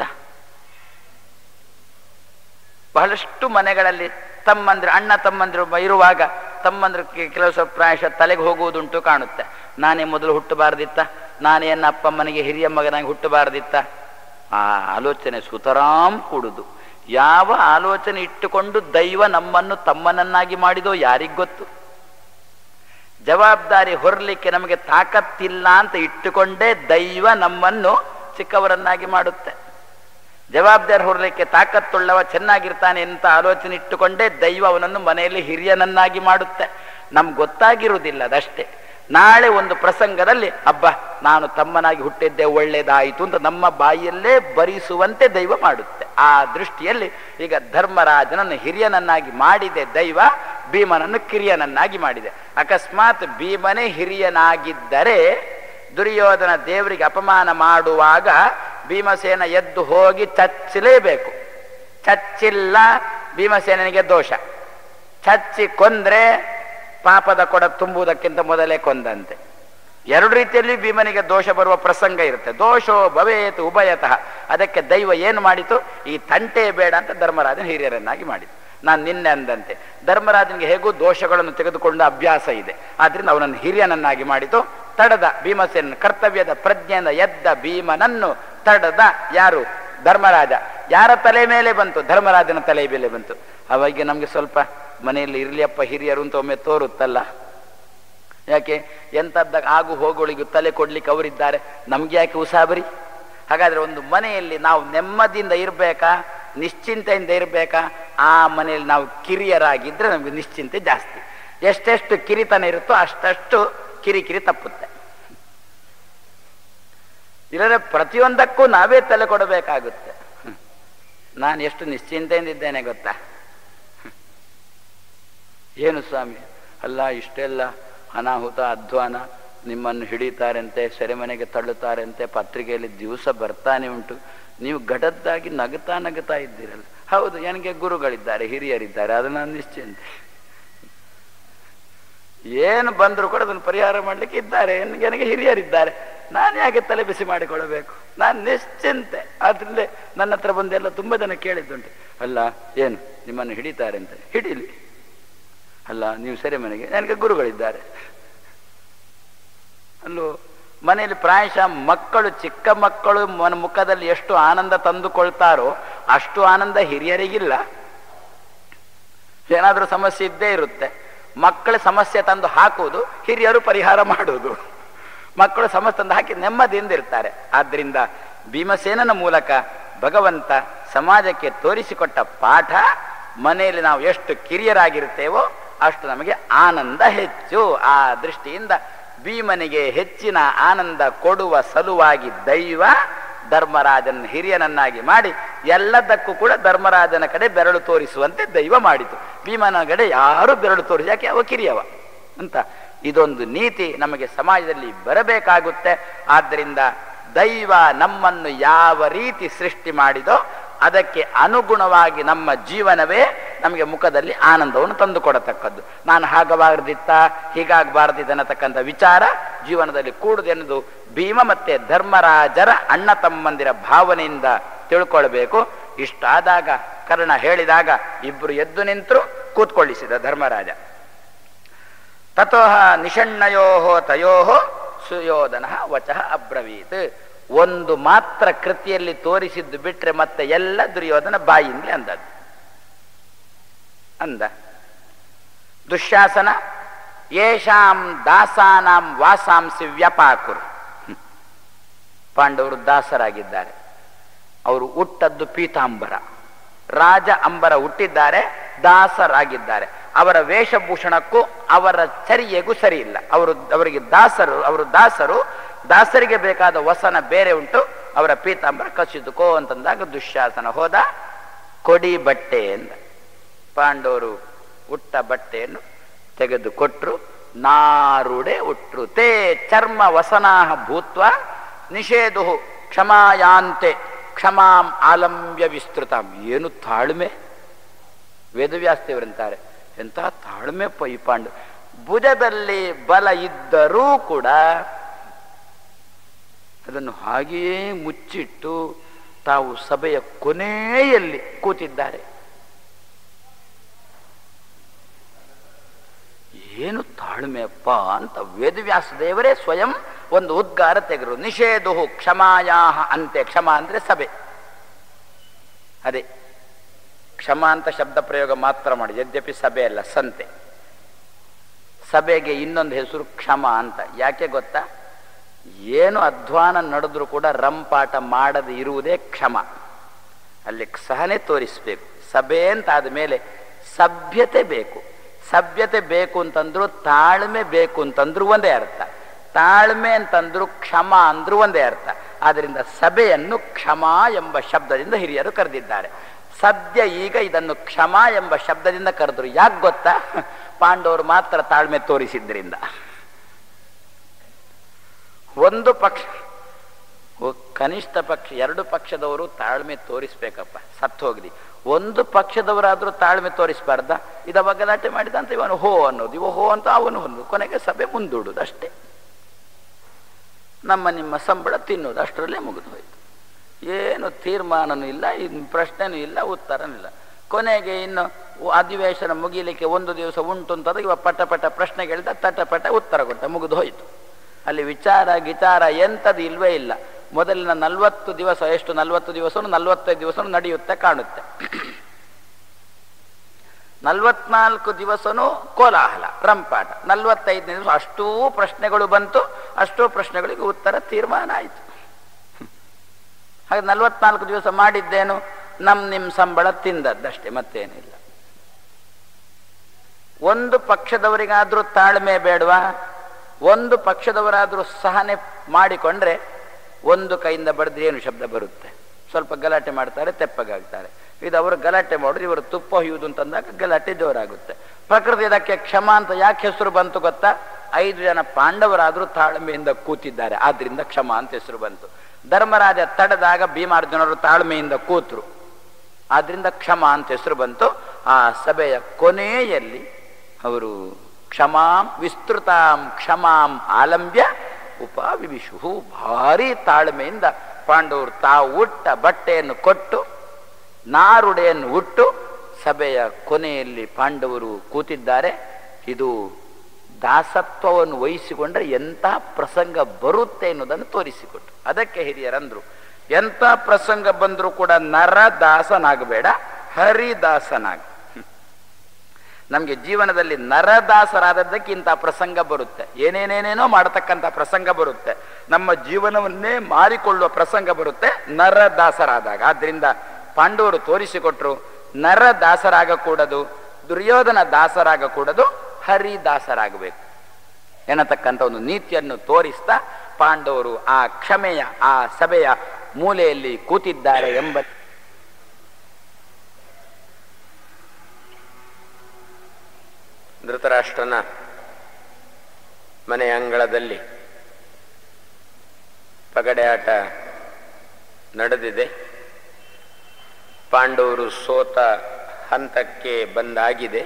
ಬಹಳಷ್ಟು ಮನೆಗಳಲ್ಲಿ ತಮ್ಮಂದ್ರು ಅಣ್ಣ ತಮ್ಮಂದ್ರು ಇರುವಾಗ ತಮ್ಮಂದ್ರು ಕೆ- ಕೆಲವು ಸ್ವಲ್ಪ ಪ್ರಾಯಶಃ ತಲೆಗೆ ಹೋಗುವುದುಂಟು ಕಾಣುತ್ತೆ ನಾನೇ ಮೊದಲು ಹುಟ್ಟಬಾರದಿತ್ತ ನಾನೇನ ಅಪ್ಪಮ್ಮನಿಗೆ ಹಿರಿಯ ಮಗನಾಗಿ ಹುಟ್ಟಬಾರದಿತ್ತ ಆ ಆಲೋಚನೆ ಸುತರಾಮ್ ಕೂಡುದು ಯಾವ ಆಲೋಚನೆ ಇಟ್ಟುಕೊಂಡು ದೈವ ನಮ್ಮನ್ನು ತಮ್ಮನನ್ನಾಗಿ ಮಾಡಿದೋ ಯಾರಿಗ್ ಗೊತ್ತು ಜವಾಬ್ದಾರಿ ಹೊರಲಿಕ್ಕೆ ನಮಗೆ ತಾಕತ್ತಿಲ್ಲ ಅಂತ ಇಟ್ಟುಕೊಂಡೇ ದೈವ ನಮ್ಮನ್ನು ಚಿಕ್ಕವರನ್ನಾಗಿ ಮಾಡುತ್ತೆ ಜವಾಬ್ದಾರಿ ಹೊರಲಿಕ್ಕೆ ತಾಕತ್ತುಳ್ಳವ ಚೆನ್ನಾಗಿರ್ತಾನೆ ಅಂತ ಆಲೋಚನೆ ಇಟ್ಟುಕೊಂಡೇ ದೈವ ಅವನನ್ನು ಮನೆಯಲ್ಲಿ ಹಿರಿಯನನ್ನಾಗಿ ಮಾಡುತ್ತೆ ನಮ್ಗೆ ಗೊತ್ತಾಗಿರುವುದಿಲ್ಲ ಅದಷ್ಟೇ ನಾಳೆ ಒಂದು ಪ್ರಸಂಗದಲ್ಲಿ ಅಬ್ಬ ನಾನು ತಮ್ಮನಾಗಿ ಹುಟ್ಟಿದ್ದೆ ಒಳ್ಳೇದಾಯಿತು ಅಂತ ನಮ್ಮ ಬಾಯಿಯಲ್ಲೇ ಬರಿಸುವಂತೆ ದೈವ ಮಾಡುತ್ತೆ ಆ ದೃಷ್ಟಿಯಲ್ಲಿ ಈಗ ಧರ್ಮರಾಜನನ್ನು ಹಿರಿಯನನ್ನಾಗಿ ಮಾಡಿದೆ ದೈವ ಭೀಮನನ್ನು ಕಿರಿಯನನ್ನಾಗಿ ಮಾಡಿದೆ ಅಕಸ್ಮಾತ್ ಭೀಮನೇ ಹಿರಿಯನಾಗಿದ್ದರೆ ದುರ್ಯೋಧನ ದೇವರಿಗೆ ಅಪಮಾನ ಮಾಡುವಾಗ ಭೀಮಸೇನ ಎದ್ದು ಹೋಗಿ ಚಚ್ಚಲೇಬೇಕು ಚಚ್ಚಿಲ್ಲ ಭೀಮಸೇನಿಗೆ ದೋಷ ಚಚ್ಚಿ ಕೊಂದ್ರೆ ಪಾಪದ ಕೊಡ ತುಂಬುವುದಕ್ಕಿಂತ ಮೊದಲೇ ಕೊಂದಂತೆ ಎರಡು ರೀತಿಯಲ್ಲಿ ಭೀಮನಿಗೆ ದೋಷ ಬರುವ ಪ್ರಸಂಗ ಇರುತ್ತೆ ದೋಷೋ ಭವೇತ್ ಉಭಯತಃ ಅದಕ್ಕೆ ದೈವ ಏನು ಮಾಡಿತು ಈ ತಂಟೆ ಬೇಡ ಅಂತ ಧರ್ಮರಾಜನ ಹಿರಿಯರನ್ನಾಗಿ ಮಾಡಿತು ನಾನು ನಿನ್ನೆ ಅಂದಂತೆ ಧರ್ಮರಾಜನಿಗೆ ಹೇಗೂ ದೋಷಗಳನ್ನು ತೆಗೆದುಕೊಂಡ ಅಭ್ಯಾಸ ಇದೆ ಆದ್ರಿಂದ ಅವನನ್ನು ಹಿರಿಯನನ್ನಾಗಿ ಮಾಡಿತು ತಡದ ಭೀಮಸೇನ ಕರ್ತವ್ಯದ ಪ್ರಜ್ಞೆಯಿಂದ ಎದ್ದ ಭೀಮನನ್ನು ತಡದ ಯಾರು ಧರ್ಮರಾಜ ಯಾರ ತಲೆ ಮೇಲೆ ಬಂತು ಧರ್ಮರಾಜನ ತಲೆ ಮೇಲೆ ಬಂತು ಅವಾಗ ನಮ್ಗೆ ಸ್ವಲ್ಪ ಮನೆಯಲ್ಲಿ ಇರ್ಲಿಯಪ್ಪ ಹಿರಿಯರು ಅಂತ ಒಮ್ಮೆ ತೋರುತ್ತಲ್ಲ ಯಾಕೆ ಎಂತದ್ದ ಆಗು ಹೋಗುಳಿಗೂ ತಲೆ ಕೊಡ್ಲಿಕ್ಕೆ ಅವರಿದ್ದಾರೆ ನಮ್ಗೆ ಯಾಕೆ ಉಸಾಬರಿ ಹಾಗಾದ್ರೆ ಒಂದು ಮನೆಯಲ್ಲಿ ನಾವು ನೆಮ್ಮದಿಯಿಂದ ಇರಬೇಕಾ ನಿಶ್ಚಿಂತೆಯಿಂದ ಇರಬೇಕಾ ಆ ಮನೆಯಲ್ಲಿ ನಾವು ಕಿರಿಯರಾಗಿದ್ರೆ ನಮ್ಗೆ ನಿಶ್ಚಿಂತೆ ಜಾಸ್ತಿ ಎಷ್ಟೆಷ್ಟು ಕಿರಿತನ ಇರುತ್ತೋ ಅಷ್ಟಷ್ಟು ಕಿರಿಕಿರಿ ತಪ್ಪುತ್ತೆ ಇಲ್ಲದ್ರೆ ಪ್ರತಿಯೊಂದಕ್ಕೂ ನಾವೇ ತಲೆ ಕೊಡಬೇಕಾಗುತ್ತೆ ಹ್ಮ್. ನಾನು ಎಷ್ಟು ನಿಶ್ಚಿಂತೆಯಿಂದ ಇದ್ದೇನೆ ಗೊತ್ತಾ ಹ್ಮ್. ಏನು ಸ್ವಾಮಿ ಅಲ್ಲ ಇಷ್ಟೆಲ್ಲ ಅನಾಹುತ ಅಧ್ವಾನ ನಿಮ್ಮನ್ನು ಹಿಡಿತಾರಂತೆ ಸೆರೆಮನೆಗೆ ತಳ್ಳುತ್ತಾರಂತೆ ಪತ್ರಿಕೆಯಲ್ಲಿ ದಿವಸ ಬರ್ತಾನೆ ಉಂಟು ನೀವು ಗಡದ್ದಾಗಿ ನಗುತ್ತಾ ನಗುತ್ತಾ ಇದ್ದೀರಲ್ಲ ಹೌದು ನನಗೆ ಗುರುಗಳಿದ್ದಾರೆ ಹಿರಿಯರಿದ್ದಾರೆ ಅದು ನಾನು ನಿಶ್ಚಿಂತೆ ಏನು ಬಂದರೂ ಕೂಡ ಅದನ್ನು ಪರಿಹಾರ ಮಾಡಲಿಕ್ಕೆ ಇದ್ದಾರೆ ನನಗೆ ನನಗೆ ಹಿರಿಯರಿದ್ದಾರೆ ನಾನು ಯಾಕೆ ತಲೆ ಬಿಸಿ ಮಾಡಿಕೊಳ್ಳಬೇಕು ನಾನು ನಿಶ್ಚಿಂತೆ ಆದ್ರಲ್ಲೇ ನನ್ನ ಹತ್ರ ಬಂದೆಲ್ಲ ತುಂಬ ಜನ ಕೇಳಿದ್ದುಂಟು ಅಲ್ಲ ಏನು ನಿಮ್ಮನ್ನು ಹಿಡಿತಾರೆ ಅಂತ ಹಿಡೀಲಿ ಅಲ್ಲ ನೀವು ಸೆರೆ ಮನೆಗೆ ನನಗೆ ಗುರುಗಳಿದ್ದಾರೆ ಅಲ್ಲೋ ಮನೆಯಲ್ಲಿ ಪ್ರಾಯಶಃ ಮಕ್ಕಳು ಚಿಕ್ಕ ಮಕ್ಕಳು ಮನ ಮುಖದಲ್ಲಿ ಎಷ್ಟು ಆನಂದ ತಂದುಕೊಳ್ತಾರೋ ಅಷ್ಟು ಆನಂದ ಹಿರಿಯರಿಗಿಲ್ಲ ಏನಾದರೂ ಸಮಸ್ಯೆ ಇದ್ದೇ ಇರುತ್ತೆ ಮಕ್ಕಳ ಸಮಸ್ಯೆ ತಂದು ಹಾಕುವುದು ಹಿರಿಯರು ಪರಿಹಾರ ಮಾಡುವುದು ಮಕ್ಕಳು ಸಮಸ್ತಂದು ಹಾಕಿ ನೆಮ್ಮದಿಯಿಂದ ಇರ್ತಾರೆ ಆದ್ದರಿಂದ ಭೀಮಸೇನನ ಮೂಲಕ ಭಗವಂತ ಸಮಾಜಕ್ಕೆ ತೋರಿಸಿಕೊಟ್ಟ ಪಾಠ ಮನೆಯಲ್ಲಿ ನಾವು ಎಷ್ಟು ಕಿರಿಯರಾಗಿರ್ತೇವೋ ಅಷ್ಟು ನಮಗೆ ಆನಂದ ಹೆಚ್ಚು ಆ ದೃಷ್ಟಿಯಿಂದ ಭೀಮನಿಗೆ ಹೆಚ್ಚಿನ ಆನಂದ ಕೊಡುವ ಸಲುವಾಗಿ ದೈವ ಧರ್ಮರಾಜನ ಹಿರಿಯನನ್ನಾಗಿ ಮಾಡಿ ಎಲ್ಲದಕ್ಕೂ ಕೂಡ ಧರ್ಮರಾಜನ ಕಡೆ ಬೆರಳು ತೋರಿಸುವಂತೆ ದೈವ ಮಾಡಿತು ಭೀಮನ ಕಡೆ ಯಾರು ಬೆರಳು ತೋರಿಸಿ ಯಾಕೆ ಅವ ಕಿರಿಯವ ಅಂತ ಇದೊಂದು ನೀತಿ ನಮಗೆ ಸಮಾಜದಲ್ಲಿ ಬರಬೇಕಾಗುತ್ತೆ ಆದ್ದರಿಂದ ದೈವ ನಮ್ಮನ್ನು ಯಾವ ರೀತಿ ಸೃಷ್ಟಿ ಮಾಡಿದೋ ಅದಕ್ಕೆ ಅನುಗುಣವಾಗಿ ನಮ್ಮ ಜೀವನವೇ ನಮಗೆ ಮುಖದಲ್ಲಿ ಆನಂದವನ್ನು ತಂದುಕೊಡತಕ್ಕದ್ದು ನಾನು ಹಾಗಬಾರದಿತ್ತ ಹೀಗಾಗಬಾರದಿದ್ದ ಅನ್ನತಕ್ಕಂಥ ವಿಚಾರ ಜೀವನದಲ್ಲಿ ಕೂಡುದೆನ್ನದು ಭೀಮ ಮತ್ತೆ ಧರ್ಮರಾಜರ ಅಣ್ಣ ತಮ್ಮಂದಿರ ಭಾವನೆಯಿಂದ ತಿಳ್ಕೊಳ್ಬೇಕು ಇಷ್ಟಾದಾಗ ಕರ್ಣ ಹೇಳಿದಾಗ ಇಬ್ಬರು ಎದ್ದು ನಿಂತರು ಕೂತ್ಕೊಳ್ಳಿಸಿದ ಧರ್ಮರಾಜ ತಥೋಹ ನಿಷಣ್ಣಯೋ ತಯೋ ಸುಯೋಧನ ವಚಃ ಅಬ್ರವೀತ್ ಒಂದು ಮಾತ್ರ ಕೃತಿಯಲ್ಲಿ ತೋರಿಸಿದ್ದು ಬಿಟ್ರೆ ಮತ್ತೆ ಎಲ್ಲ ದುರ್ಯೋಧನ ಬಾಯಿಂದಲೇ ಅಂದದ್ದು ಅಂದ ದುಶ್ಯಾಸನ ಯೇಷಾಂ ದಾಸಾನಾಂ ವಾಸಾಂಸಿ ವ್ಯಪಾಕುರು ಹ್ಮ್. ಪಾಂಡವರು ದಾಸರಾಗಿದ್ದಾರೆ ಅವರು ಹುಟ್ಟದ್ದು ಪೀತಾಂಬರ ರಾಜ ಅಂಬರ ಹುಟ್ಟಿದ್ದಾರೆ ದಾಸರಾಗಿದ್ದಾರೆ ಅವರ ವೇಷಭೂಷಣಕ್ಕೂ ಅವರ ಚರ್ಯೆಗೂ ಸರಿ ಇಲ್ಲ ಅವರು ಅವರಿಗೆ ದಾಸರು ಅವರು ದಾಸರು ದಾಸರಿಗೆ ಬೇಕಾದ ವಸನ ಬೇರೆ ಉಂಟು ಅವರ ಪೀತಾಂಬರ ಕಸಿದುಕೋ ಅಂತಂದಾಗ ದುಶ್ಯಾಸನ ಹೋದ ಕೊಡಿ ಬಟ್ಟೆ ಎಂದ ಪಾಂಡವರು ಉಟ್ಟ ಬಟ್ಟೆಯನ್ನು ತೆಗೆದು ಕೊಟ್ರು ನಾರುಡೆ ಉಟ್ರು ತೇ ಚರ್ಮ ವಸನಾಹ ಭೂತ್ವ ನಿಷೇಧು ಕ್ಷಮಾಯಾಂತೆ ಕ್ಷಮಾಂ ಆಲಂಬ್ಯ ವಿಸ್ತೃತಾಂ ಏನು ತಾಳ್ಮೆ ವೇದವ್ಯಾಸದೇವರಂತಾರೆ ಎಂಥ ತಾಳ್ಮೆ ಪ ಈ ಪಾಂಡು ಭುಜದಲ್ಲಿ ಬಲ ಇದ್ದರೂ ಕೂಡ ಅದನ್ನು ಹಾಗೆಯೇ ಮುಚ್ಚಿಟ್ಟು ತಾವು ಸಭೆಯ ಕೊನೆಯಲ್ಲಿ ಕೂತಿದ್ದಾರೆ ಏನು ತಾಳ್ಮೆಯಪ್ಪ ಅಂತ ವೇದವ್ಯಾಸ ದೇವರೇ ಸ್ವಯಂ ಒಂದು ಉದ್ಗಾರ ತೆಗೆರು ನಿಷೇಧು ಕ್ಷಮಾಯಾಹ ಅಂತೆ ಕ್ಷಮ ಅಂದ್ರೆ ಸಭೆ ಅದೇ ಕ್ಷಮ ಅಂತ ಶಬ್ದ ಪ್ರಯೋಗ ಮಾತ್ರ ಮಾಡಿ ಯದ್ಯಪಿ ಸಭೆ ಅಲ್ಲ ಸಂತೆ ಸಭೆಗೆ ಇನ್ನೊಂದು ಹೆಸರು ಕ್ಷಮ ಅಂತ ಯಾಕೆ ಗೊತ್ತಾ ಏನು ಅಧ್ವಾನ ನಡೆದ್ರೂ ಕೂಡ ರಂಪಾಟ ಮಾಡದೆ ಇರುವುದೇ ಕ್ಷಮ ಅಲ್ಲಿ ಸಹನೆ ತೋರಿಸ್ಬೇಕು ಸಭೆ ಅಂತ ಆದಮೇಲೆ ಸಭ್ಯತೆ ಬೇಕು ಸಭ್ಯತೆ ಬೇಕು ಅಂತಂದ್ರು ತಾಳ್ಮೆ ಬೇಕು ಅಂತಂದ್ರು ಒಂದೇ ಅರ್ಥ ತಾಳ್ಮೆ ಅಂತಂದ್ರು ಕ್ಷಮ ಅಂದ್ರು ಒಂದೇ ಅರ್ಥ ಆದ್ರಿಂದ ಸಭೆಯನ್ನು ಕ್ಷಮ ಎಂಬ ಶಬ್ದದಿಂದ ಹಿರಿಯರು ಕರೆದಿದ್ದಾರೆ ಸದ್ಯ ಈಗ ಇದನ್ನು ಕ್ಷಮ ಎಂಬ ಶಬ್ದದಿಂದ ಕರೆದ್ರು ಯಾಕೆ ಗೊತ್ತಾ ಪಾಂಡವರು ಮಾತ್ರ ತಾಳ್ಮೆ ತೋರಿಸಿದ್ರಿಂದ ಒಂದು ಪಕ್ಷ ಓ, ಕನಿಷ್ಠ ಪಕ್ಷ ಎರಡು ಪಕ್ಷದವರು ತಾಳ್ಮೆ ತೋರಿಸ್ಬೇಕಪ್ಪ ಸತ್ತು ಹೋಗ್ಲಿ ಒಂದು ಪಕ್ಷದವರಾದ್ರೂ ತಾಳ್ಮೆ ತೋರಿಸಬಾರ್ದ ಇದವ ಗಲಾಟೆ ಮಾಡಿದ ಅಂತ ಇವನು ಹೋ ಅನ್ನೋದು ಇವ ಹೋ ಅಂತ ಅವನು ಒಂದು ಕೊನೆಗೆ ಸಭೆ ಮುಂದೂಡುದು ಅಷ್ಟೇ ನಮ್ಮ ನಿಮ್ಮ ಸಂಬಳ ತಿನ್ನೋದು ಅಷ್ಟರಲ್ಲೇ ಮುಗಿದು ಹೋಯ್ತು ಏನು ತೀರ್ಮಾನನೂ ಇಲ್ಲ ಇನ್ನು ಪ್ರಶ್ನೆನೂ ಇಲ್ಲ ಉತ್ತರನೂ ಇಲ್ಲ ಕೊನೆಗೆ ಇನ್ನು ಅಧಿವೇಶನ ಮುಗಿಲಿಕ್ಕೆ ಒಂದು ದಿವಸ ಉಂಟು ಅಂತಂದ್ರೆ ಇವ ಪಟ ಪಟ ಪ್ರಶ್ನೆ ಕೇಳಿದ ತಟ ಪಟ ಉತ್ತರ ಕೊಟ್ಟ ಮುಗಿದು ಹೋಯ್ತು ಅಲ್ಲಿ ವಿಚಾರ ಗಿಚಾರ ಎಂಥದ್ದು ಇಲ್ವೇ ಇಲ್ಲ ಮೊದಲಿನ ನಲ್ವತ್ತು ದಿವಸ ಎಷ್ಟು ನಲ್ವತ್ತು ದಿವಸನೂ ನಲ್ವತ್ತೈದು ದಿವಸನೂ ನಡೆಯುತ್ತೆ ಕಾಣುತ್ತೆ ನಲ್ವತ್ನಾಲ್ಕು ದಿವಸನೂ ಕೋಲಾಹಲ ರಂಪಾಟ ನಲ್ವತ್ತೈದನೇ ದಿವಸ ಅಷ್ಟೂ ಪ್ರಶ್ನೆಗಳು ಬಂತು ಅಷ್ಟೂ ಪ್ರಶ್ನೆಗಳಿಗೆ ಉತ್ತರ ತೀರ್ಮಾನ ಆಯಿತು ಹಾಗೆ ನಲ್ವತ್ನಾಲ್ಕು ದಿವಸ ಮಾಡಿದ್ದೇನು ನಮ್ ನಿಮ್ ಸಂಬಳ ತಿಂದದ್ದಷ್ಟೇ ಮತ್ತೇನಿಲ್ಲ ಒಂದು ಪಕ್ಷದವರಿಗಾದ್ರೂ ತಾಳ್ಮೆ ಬೇಡವಾ ಒಂದು ಪಕ್ಷದವರಾದ್ರೂ ಸಹನೆ ಮಾಡಿಕೊಂಡ್ರೆ ಒಂದು ಕೈಯಿಂದ ಬಡಿದ್ರೆ ಏನು ಶಬ್ದ ಬರುತ್ತೆ ಸ್ವಲ್ಪ ಗಲಾಟೆ ಮಾಡ್ತಾರೆ ತೆಪ್ಪಗಾಗ್ತಾರೆ ಇದು ಅವರು ಗಲಾಟೆ ಮಾಡಿದ್ರೆ ಇವರು ತುಪ್ಪ ಹೊಯ್ಯುವುದು ಅಂತಂದಾಗ ಗಲಾಟೆ ಜೋರಾಗುತ್ತೆ ಪ್ರಕೃತಿ ಇದಕ್ಕೆ ಕ್ಷಮ ಅಂತ ಯಾಕೆ ಹೆಸರು ಬಂತು ಗೊತ್ತಾ ಐದು ಜನ ಪಾಂಡವರಾದ್ರೂ ತಾಳ್ಮೆಯಿಂದ ಕೂತಿದ್ದಾರೆ ಆದ್ರಿಂದ ಕ್ಷಮ ಅಂತ ಹೆಸರು ಬಂತು ಧರ್ಮರಾಜ ತಡೆದಾಗ ಭೀಮಾರ್ಜುನರು ತಾಳ್ಮೆಯಿಂದ ಕೂತರು ಆದ್ರಿಂದ ಕ್ಷಮ ಅಂತ ಹೆಸರು ಬಂತು ಆ ಸಭೆಯ ಕೊನೆಯಲ್ಲಿ ಅವರು ಕ್ಷಮಾಂ ವಿಸ್ತೃತಾಂ ಕ್ಷಮಾಂ ಆಲಂಬ್ಯ ಉಪವಿವಿಷು ಭಾರಿ ತಾಳ್ಮೆಯಿಂದ ಪಾಂಡವರು ತಾವು ಉಟ್ಟ ಬಟ್ಟೆಯನ್ನು ಕೊಟ್ಟು ನಾರುಡೆಯನ್ನು ಉಟ್ಟು ಸಭೆಯ ಕೊನೆಯಲ್ಲಿ ಪಾಂಡವರು ಕೂತಿದ್ದಾರೆ ಇದು ದಾಸತ್ವವನ್ನು ವಹಿಸಿಕೊಂಡ್ರೆ ಎಂಥ ಪ್ರಸಂಗ ಬರುತ್ತೆ ಎನ್ನುವುದನ್ನು ತೋರಿಸಿಕೊಟ್ರು ಅದಕ್ಕೆ ಹಿರಿಯರಂದ್ರು ಎಂಥ ಪ್ರಸಂಗ ಬಂದರೂ ಕೂಡ ನರ ದಾಸನಾಗಬೇಡ ಹರಿದಾಸನಾಗ ನಮಗೆ ಜೀವನದಲ್ಲಿ ನರದಾಸರಾದದ್ದಕ್ಕೆ ಇಂಥ ಪ್ರಸಂಗ ಬರುತ್ತೆ ಏನೇನೇನೇನೋ ಮಾಡತಕ್ಕಂಥ ಪ್ರಸಂಗ ಬರುತ್ತೆ ನಮ್ಮ ಜೀವನವನ್ನೇ ಮಾರಿಕೊಳ್ಳುವ ಪ್ರಸಂಗ ಬರುತ್ತೆ ನರದಾಸರಾದಾಗ ಆದ್ರಿಂದ ಪಾಂಡವರು ತೋರಿಸಿಕೊಟ್ರು ನರದಾಸರಾಗಕೂಡದು ದುರ್ಯೋಧನ ದಾಸರಾಗಕೂಡದು ಹರಿದಾಸರಾಗಬೇಕು ಎನ್ನತಕ್ಕಂಥ ಒಂದು ನೀತಿಯನ್ನು ತೋರಿಸ್ತಾ ಪಾಂಡವರು ಆ ಕ್ಷಮೆಯ ಆ ಸಭೆಯ ಮೂಲೆಯಲ್ಲಿ ಕೂತಿದ್ದಾರೆ ಎಂಬ ಧೃತರಾಷ್ಟ್ರನ ಮನೆ ಅಂಗಳದಲ್ಲಿ ಪಗಡೆ ಆಟ ನಡೆದಿದೆ ಪಾಂಡವರು ಸೋತ ಹಂತಕ್ಕೆ ಬಂದಾಗಿದೆ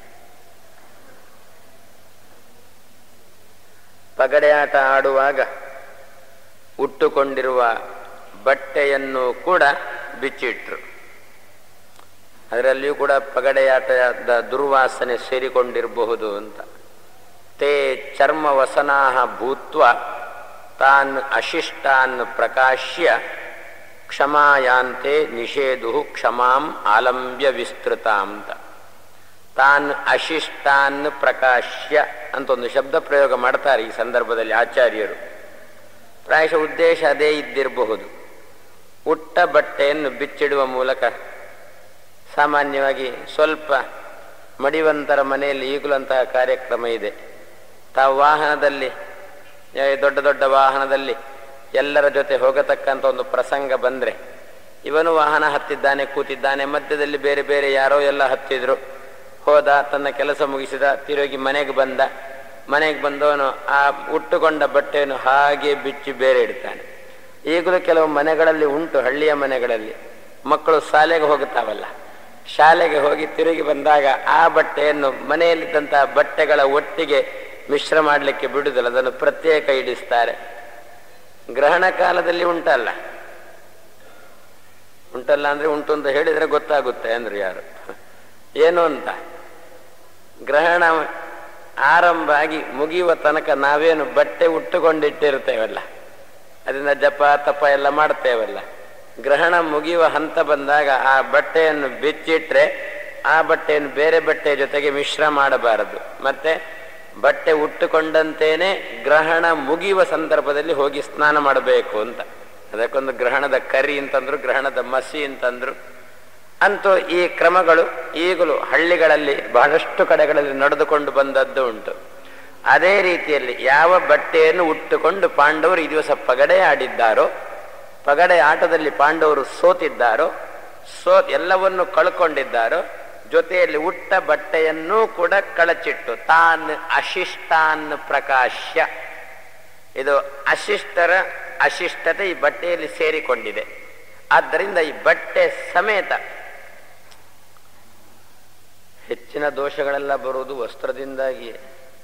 ಪಗಡೆ ಆಟ ಆಡುವಾಗ ಉಟ್ಟುಕೊಂಡಿರುವ ಬಟ್ಟೆಯನ್ನು ಕೂಡ ಬಿಚ್ಚಿಟ್ರು ಅದರಲ್ಲಿಯೂ ಕೂಡ ಪಗಡೆಯಾಟದ ದುರ್ವಾಸನೆ ಸೇರಿಕೊಂಡಿರಬಹುದು ಅಂತ ತೇ ಚರ್ಮ ವಸನಾಹ ಭೂತ್ವ ತಾನ್ ಅಶಿಷ್ಟಾನ್ ಪ್ರಕಾಶ್ಯ ಕ್ಷಮಾಯಾಂತೆ ನಿಷೇಧು ಕ್ಷಮಾಂ ಆಲಂಬ್ಯ ವಿಸ್ತೃತ ಅಂತ ತಾನ್ ಅಶಿಷ್ಟಾನ್ ಪ್ರಕಾಶ್ಯ ಅಂತ ಒಂದು ಶಬ್ದ ಪ್ರಯೋಗ ಮಾಡ್ತಾರೆ ಈ ಸಂದರ್ಭದಲ್ಲಿ ಆಚಾರ್ಯರು ಪ್ರಾಯಶಃ ಉದ್ದೇಶ ಅದೇ ಇದ್ದಿರಬಹುದು ಉಟ್ಟ ಬಟ್ಟೆಯನ್ನು ಬಿಚ್ಚಿಡುವ ಮೂಲಕ ಸಾಮಾನ್ಯವಾಗಿ ಸ್ವಲ್ಪ ಮಡಿವಂತರ ಮನೆಯಲ್ಲಿ ಈಗಲೂ ಅಂತಹ ಕಾರ್ಯಕ್ರಮ ಇದೆ ತಾವು ವಾಹನದಲ್ಲಿ ಏ, ದೊಡ್ಡ ದೊಡ್ಡ ವಾಹನದಲ್ಲಿ ಎಲ್ಲರ ಜೊತೆ ಹೋಗತಕ್ಕಂಥ ಒಂದು ಪ್ರಸಂಗ ಬಂದರೆ ಇವನು ವಾಹನ ಹತ್ತಿದ್ದಾನೆ ಕೂತಿದ್ದಾನೆ ಮಧ್ಯದಲ್ಲಿ ಬೇರೆ ಬೇರೆ ಯಾರೋ ಎಲ್ಲ ಹತ್ತಿದ್ರು ಹೋದ ತನ್ನ ಕೆಲಸ ಮುಗಿಸಿದ ತಿರುಗಿ ಮನೆಗೆ ಬಂದ ಮನೆಗೆ ಬಂದವನು ಆ ಉಟ್ಟುಕೊಂಡ ಬಟ್ಟೆಯನ್ನು ಹಾಗೆ ಬಿಚ್ಚಿ ಬೇರೆ ಇಡ್ತಾನೆ ಈಗಲೂ ಕೆಲವು ಮನೆಗಳಲ್ಲಿ ಉಂಟು ಹಳ್ಳಿಯ ಮನೆಗಳಲ್ಲಿ ಮಕ್ಕಳು ಶಾಲೆಗೆ ಹೋಗುತ್ತಾವಲ್ಲ ಶಾಲೆಗೆ ಹೋಗಿ ತಿರುಗಿ ಬಂದಾಗ ಆ ಬಟ್ಟೆಯನ್ನು ಮನೆಯಲ್ಲಿದ್ದಂತಹ ಬಟ್ಟೆಗಳ ಒಟ್ಟಿಗೆ ಮಿಶ್ರ ಮಾಡಲಿಕ್ಕೆ ಬಿಡುವುದಿಲ್ಲ ಅದನ್ನು ಪ್ರತ್ಯೇಕ ಇಡಿಸ್ತಾರೆ ಗ್ರಹಣ ಕಾಲದಲ್ಲಿ ಉಂಟಲ್ಲ ಉಂಟಲ್ಲ ಅಂದ್ರೆ ಉಂಟು ಅಂತ ಹೇಳಿದ್ರೆ ಗೊತ್ತಾಗುತ್ತೆ ಅಂದ್ರು ಯಾರು ಏನು ಅಂತ ಗ್ರಹಣ ಆರಂಭ ಆಗಿ ಮುಗಿಯುವ ತನಕ ನಾವೇನು ಬಟ್ಟೆ ಉಟ್ಟುಕೊಂಡಿಟ್ಟಿರ್ತೇವಲ್ಲ ಅದರಿಂದ ಜಪ ತಪ ಎಲ್ಲ ಮಾಡ್ತೇವಲ್ಲ ಗ್ರಹಣ ಮುಗಿಯುವ ಹಂತ ಬಂದಾಗ ಆ ಬಟ್ಟೆಯನ್ನು ಬಿಚ್ಚಿಟ್ರೆ ಆ ಬಟ್ಟೆಯನ್ನು ಬೇರೆ ಬಟ್ಟೆಯ ಜೊತೆಗೆ ಮಿಶ್ರ ಮಾಡಬಾರದು ಮತ್ತೆ ಬಟ್ಟೆ ಉಟ್ಟುಕೊಂಡಂತೇನೆ ಗ್ರಹಣ ಮುಗಿಯುವ ಸಂದರ್ಭದಲ್ಲಿ ಹೋಗಿ ಸ್ನಾನ ಮಾಡಬೇಕು ಅಂತ ಅದಕ್ಕೊಂದು ಗ್ರಹಣದ ಕರಿ ಅಂತಂದ್ರು ಗ್ರಹಣದ ಮಸಿ ಅಂತಂದ್ರು ಅಂತೂ ಈ ಕ್ರಮಗಳು ಈಗಲೂ ಹಳ್ಳಿಗಳಲ್ಲಿ ಬಹಳಷ್ಟು ಕಡೆಗಳಲ್ಲಿ ನಡೆದುಕೊಂಡು ಬಂದದ್ದು ಉಂಟು ಅದೇ ರೀತಿಯಲ್ಲಿ ಯಾವ ಬಟ್ಟೆಯನ್ನು ಉಟ್ಟುಕೊಂಡು ಪಾಂಡವರು ಈ ದಿವಸ ಪಗಡೆ ಆಡಿದ್ದಾರೋ ಪಗಡೆ ಆಟದಲ್ಲಿ ಪಾಂಡವರು ಸೋತಿದ್ದಾರೋ ಸೋ ಎಲ್ಲವನ್ನು ಕಳ್ಕೊಂಡಿದ್ದಾರೋ ಜೊತೆಯಲ್ಲಿ ಉಟ್ಟ ಬಟ್ಟೆಯನ್ನೂ ಕೂಡ ಕಳಚಿಟ್ಟು ತಾನ್ ಅಶಿಷ್ಟಾನ್ ಪ್ರಕಾಶ್ಯ ಇದು ಅಶಿಷ್ಟರ ಅಶಿಷ್ಟತೆ ಈ ಬಟ್ಟೆಯಲ್ಲಿ ಸೇರಿಕೊಂಡಿದೆ ಆದ್ದರಿಂದ ಈ ಬಟ್ಟೆ ಸಮೇತ ಹೆಚ್ಚಿನ ದೋಷಗಳೆಲ್ಲ ಬರುವುದು ವಸ್ತ್ರದಿಂದಾಗಿಯೇ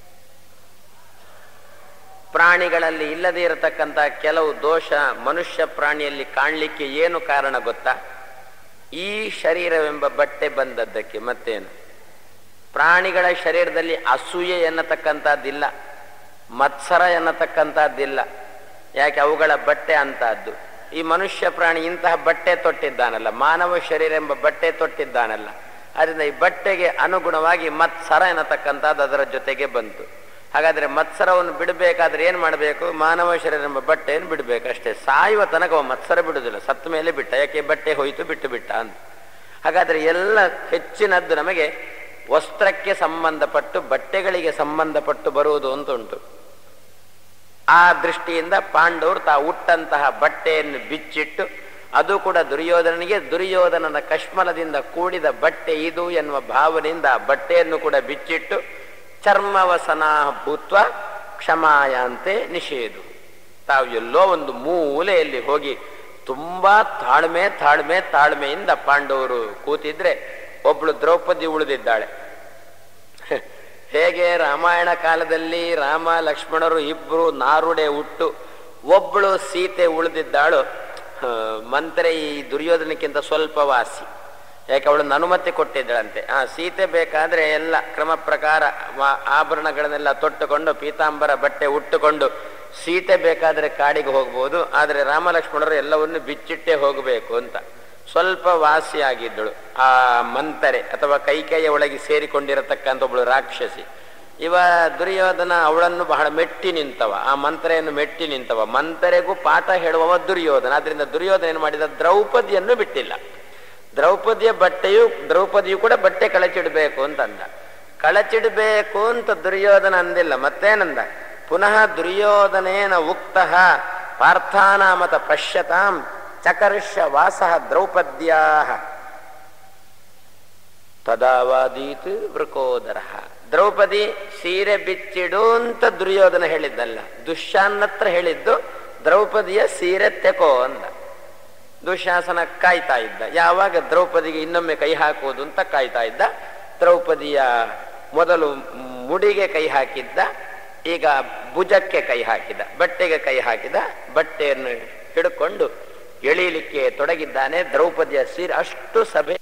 ಪ್ರಾಣಿಗಳಲ್ಲಿ ಇಲ್ಲದೇ ಇರತಕ್ಕಂಥ ಕೆಲವು ದೋಷ ಮನುಷ್ಯ ಪ್ರಾಣಿಯಲ್ಲಿ ಕಾಣಲಿಕ್ಕೆ ಏನು ಕಾರಣ ಗೊತ್ತಾ ಈ ಶರೀರವೆಂಬ ಬಟ್ಟೆ ಬಂದದ್ದಕ್ಕೆ ಮತ್ತೇನು ಪ್ರಾಣಿಗಳ ಶರೀರದಲ್ಲಿ ಅಸೂಯೆ ಎನ್ನತಕ್ಕಂಥದ್ದಿಲ್ಲ ಮತ್ಸರ ಎನ್ನತಕ್ಕಂಥದ್ದಿಲ್ಲ ಯಾಕೆ ಅವುಗಳ ಬಟ್ಟೆ ಅಂತಹದ್ದು ಈ ಮನುಷ್ಯ ಪ್ರಾಣಿ ಇಂತಹ ಬಟ್ಟೆ ತೊಟ್ಟಿದ್ದಾನಲ್ಲ ಮಾನವ ಶರೀರ ಎಂಬ ಬಟ್ಟೆ ತೊಟ್ಟಿದ್ದಾನಲ್ಲ ಅದರಿಂದ ಈ ಬಟ್ಟೆಗೆ ಅನುಗುಣವಾಗಿ ಮತ್ಸರ ಎನ್ನತಕ್ಕಂಥದ್ದು ಅದರ ಜೊತೆಗೆ ಬಂತು ಹಾಗಾದ್ರೆ ಮತ್ಸರವನ್ನು ಬಿಡಬೇಕಾದ್ರೆ ಏನ್ ಮಾಡಬೇಕು ಮಾನವ ಶರೀರ ಎಂಬ ಬಟ್ಟೆಯನ್ನು ಬಿಡಬೇಕು ಅಷ್ಟೇ ಸಾಯುವ ತನಕ ಅವ ಮತ್ಸರ ಬಿಡುವುದಿಲ್ಲ ಸತ್ತ ಮೇಲೆ ಬಿಟ್ಟ ಯಾಕೆ ಬಟ್ಟೆ ಹೋಯ್ತು ಬಿಟ್ಟು ಬಿಟ್ಟ ಅಂತ ಹಾಗಾದ್ರೆ ಎಲ್ಲ ಹೆಚ್ಚಿನದ್ದು ನಮಗೆ ವಸ್ತ್ರಕ್ಕೆ ಸಂಬಂಧಪಟ್ಟು ಬಟ್ಟೆಗಳಿಗೆ ಸಂಬಂಧಪಟ್ಟು ಬರುವುದು ಅಂತ ಉಂಟು ಆ ದೃಷ್ಟಿಯಿಂದ ಪಾಂಡವರು ತಾ ಉಟ್ಟಂತಹ ಬಟ್ಟೆಯನ್ನು ಬಿಚ್ಚಿಟ್ಟು ಅದು ಕೂಡ ದುರ್ಯೋಧನನಿಗೆ ದುರ್ಯೋಧನನ ಕಶ್ಮಲದಿಂದ ಕೂಡಿದ ಬಟ್ಟೆ ಇದು ಎನ್ನುವ ಭಾವನೆಯಿಂದ ಆ ಬಟ್ಟೆಯನ್ನು ಕೂಡ ಬಿಚ್ಚಿಟ್ಟು ಚರ್ಮವಸನ ಭೂತ್ವ ಕ್ಷಮಾಯಾಂತೆ ನಿಷೇಧು ತಾವು ಎಲ್ಲೋ ಒಂದು ಮೂಲೆಯಲ್ಲಿ ಹೋಗಿ ತುಂಬಾ ತಾಳ್ಮೆ ತಾಳ್ಮೆ ತಾಳ್ಮೆಯಿಂದ ಪಾಂಡವರು ಕೂತಿದ್ರೆ ಒಬ್ಳು ದ್ರೌಪದಿ ಉಳಿದಿದ್ದಾಳೆ ಹೇಗೆ ರಾಮಾಯಣ ಕಾಲದಲ್ಲಿ ರಾಮ ಲಕ್ಷ್ಮಣರು ಇಬ್ರು ನಾರುಡೆ ಹುಟ್ಟು ಒಬ್ಬಳು ಸೀತೆ ಉಳಿದಿದ್ದಾಳು ಆ, ಮಂತ್ರೆ ಈ ದುರ್ಯೋಧನಕ್ಕಿಂತ ಸ್ವಲ್ಪ ವಾಸಿ ಯಾಕೆ ಅವಳನ್ನು ಅನುಮತಿ ಕೊಟ್ಟಿದ್ದಳಂತೆ ಆ ಸೀತೆ ಬೇಕಾದ್ರೆ ಎಲ್ಲ ಕ್ರಮ ಪ್ರಕಾರ ವ- ಆಭರಣಗಳನ್ನೆಲ್ಲ ತೊಟ್ಟುಕೊಂಡು ಪೀತಾಂಬರ ಬಟ್ಟೆ ಉಟ್ಟುಕೊಂಡು ಸೀತೆ ಬೇಕಾದ್ರೆ ಕಾಡಿಗೆ ಹೋಗ್ಬೋದು ಆದರೆ ರಾಮ ಲಕ್ಷ್ಮಣರು ಎಲ್ಲವನ್ನು ಬಿಚ್ಚಿಟ್ಟೇ ಹೋಗಬೇಕು ಅಂತ ಸ್ವಲ್ಪ ವಾಸಿಯಾಗಿದ್ದಳು ಆ ಮಂತರೆ ಅಥವಾ ಕೈಕೈಯ ಒಳಗೆ ಸೇರಿಕೊಂಡಿರತಕ್ಕಂಥ ಒಬ್ಬಳು ರಾಕ್ಷಸಿ ಇವ ದುರ್ಯೋಧನ ಅವಳನ್ನು ಬಹಳ ಮೆಟ್ಟಿ ನಿಂತವ ಆ ಮಂತ್ರೆಯನ್ನು ಮೆಟ್ಟಿ ನಿಂತವ ಮಂತರೆಗೂ ಪಾಠ ಹೇಳುವವ ದುರ್ಯೋಧನ ಆದ್ರಿಂದ ದುರ್ಯೋಧನ ಏನು ಮಾಡಿದ ದ್ರೌಪದಿಯನ್ನು ಬಿಟ್ಟಿಲ್ಲ ದ್ರೌಪದಿಯ ಬಟ್ಟೆಯು ದ್ರೌಪದಿಯು ಕೂಡ ಬಟ್ಟೆ ಕಳಚಿಡಬೇಕು ಅಂತಂದ ಕಳಚಿಡಬೇಕು ಅಂತ ದುರ್ಯೋಧನ ಅಂದಿಲ್ಲ ಮತ್ತೇನಂದ ಪುನಃ ದುರ್ಯೋಧನೇನ ಉಕ್ತಃ ಪಾರ್ಥಾನಾಮತ ಪಶ್ಯತಾಂ ಚಕರ್ಷ ವಾಸ ದ್ರೌಪದ್ಯಾ ತದಾವಾದೀತ್ ವೃಕೋದರ ದ್ರೌಪದಿ ಸೀರೆ ಬಿಚ್ಚಿಡು ಅಂತ ದುರ್ಯೋಧನ ಹೇಳಿದ್ದಲ್ಲ ದುಶ್ಯಾನ್ನತ್ರ ಹೇಳಿದ್ದು ದ್ರೌಪದಿಯ ಸೀರೆ ತೆಕೋ ಅಂದ ದುಶಾಸನ ಕಾಯ್ತಾ ಇದ್ದ ಯಾವಾಗ ದ್ರೌಪದಿಗೆ ಇನ್ನೊಮ್ಮೆ ಕೈ ಹಾಕುವುದು ಅಂತ ಕಾಯ್ತಾ ಇದ್ದ ದ್ರೌಪದಿಯ ಮೊದಲು ಮುಡಿಗೆ ಕೈ ಹಾಕಿದ್ದ ಈಗ ಭುಜಕ್ಕೆ ಕೈ ಹಾಕಿದ ಬಟ್ಟೆಗೆ ಕೈ ಹಾಕಿದ ಬಟ್ಟೆಯನ್ನು ಹಿಡ್ಕೊಂಡು ಎಳೀಲಿಕ್ಕೆ ತೊಡಗಿದ್ದಾನೆ ದ್ರೌಪದಿಯ ಸೀರೆ ಅಷ್ಟು ಸಭೆ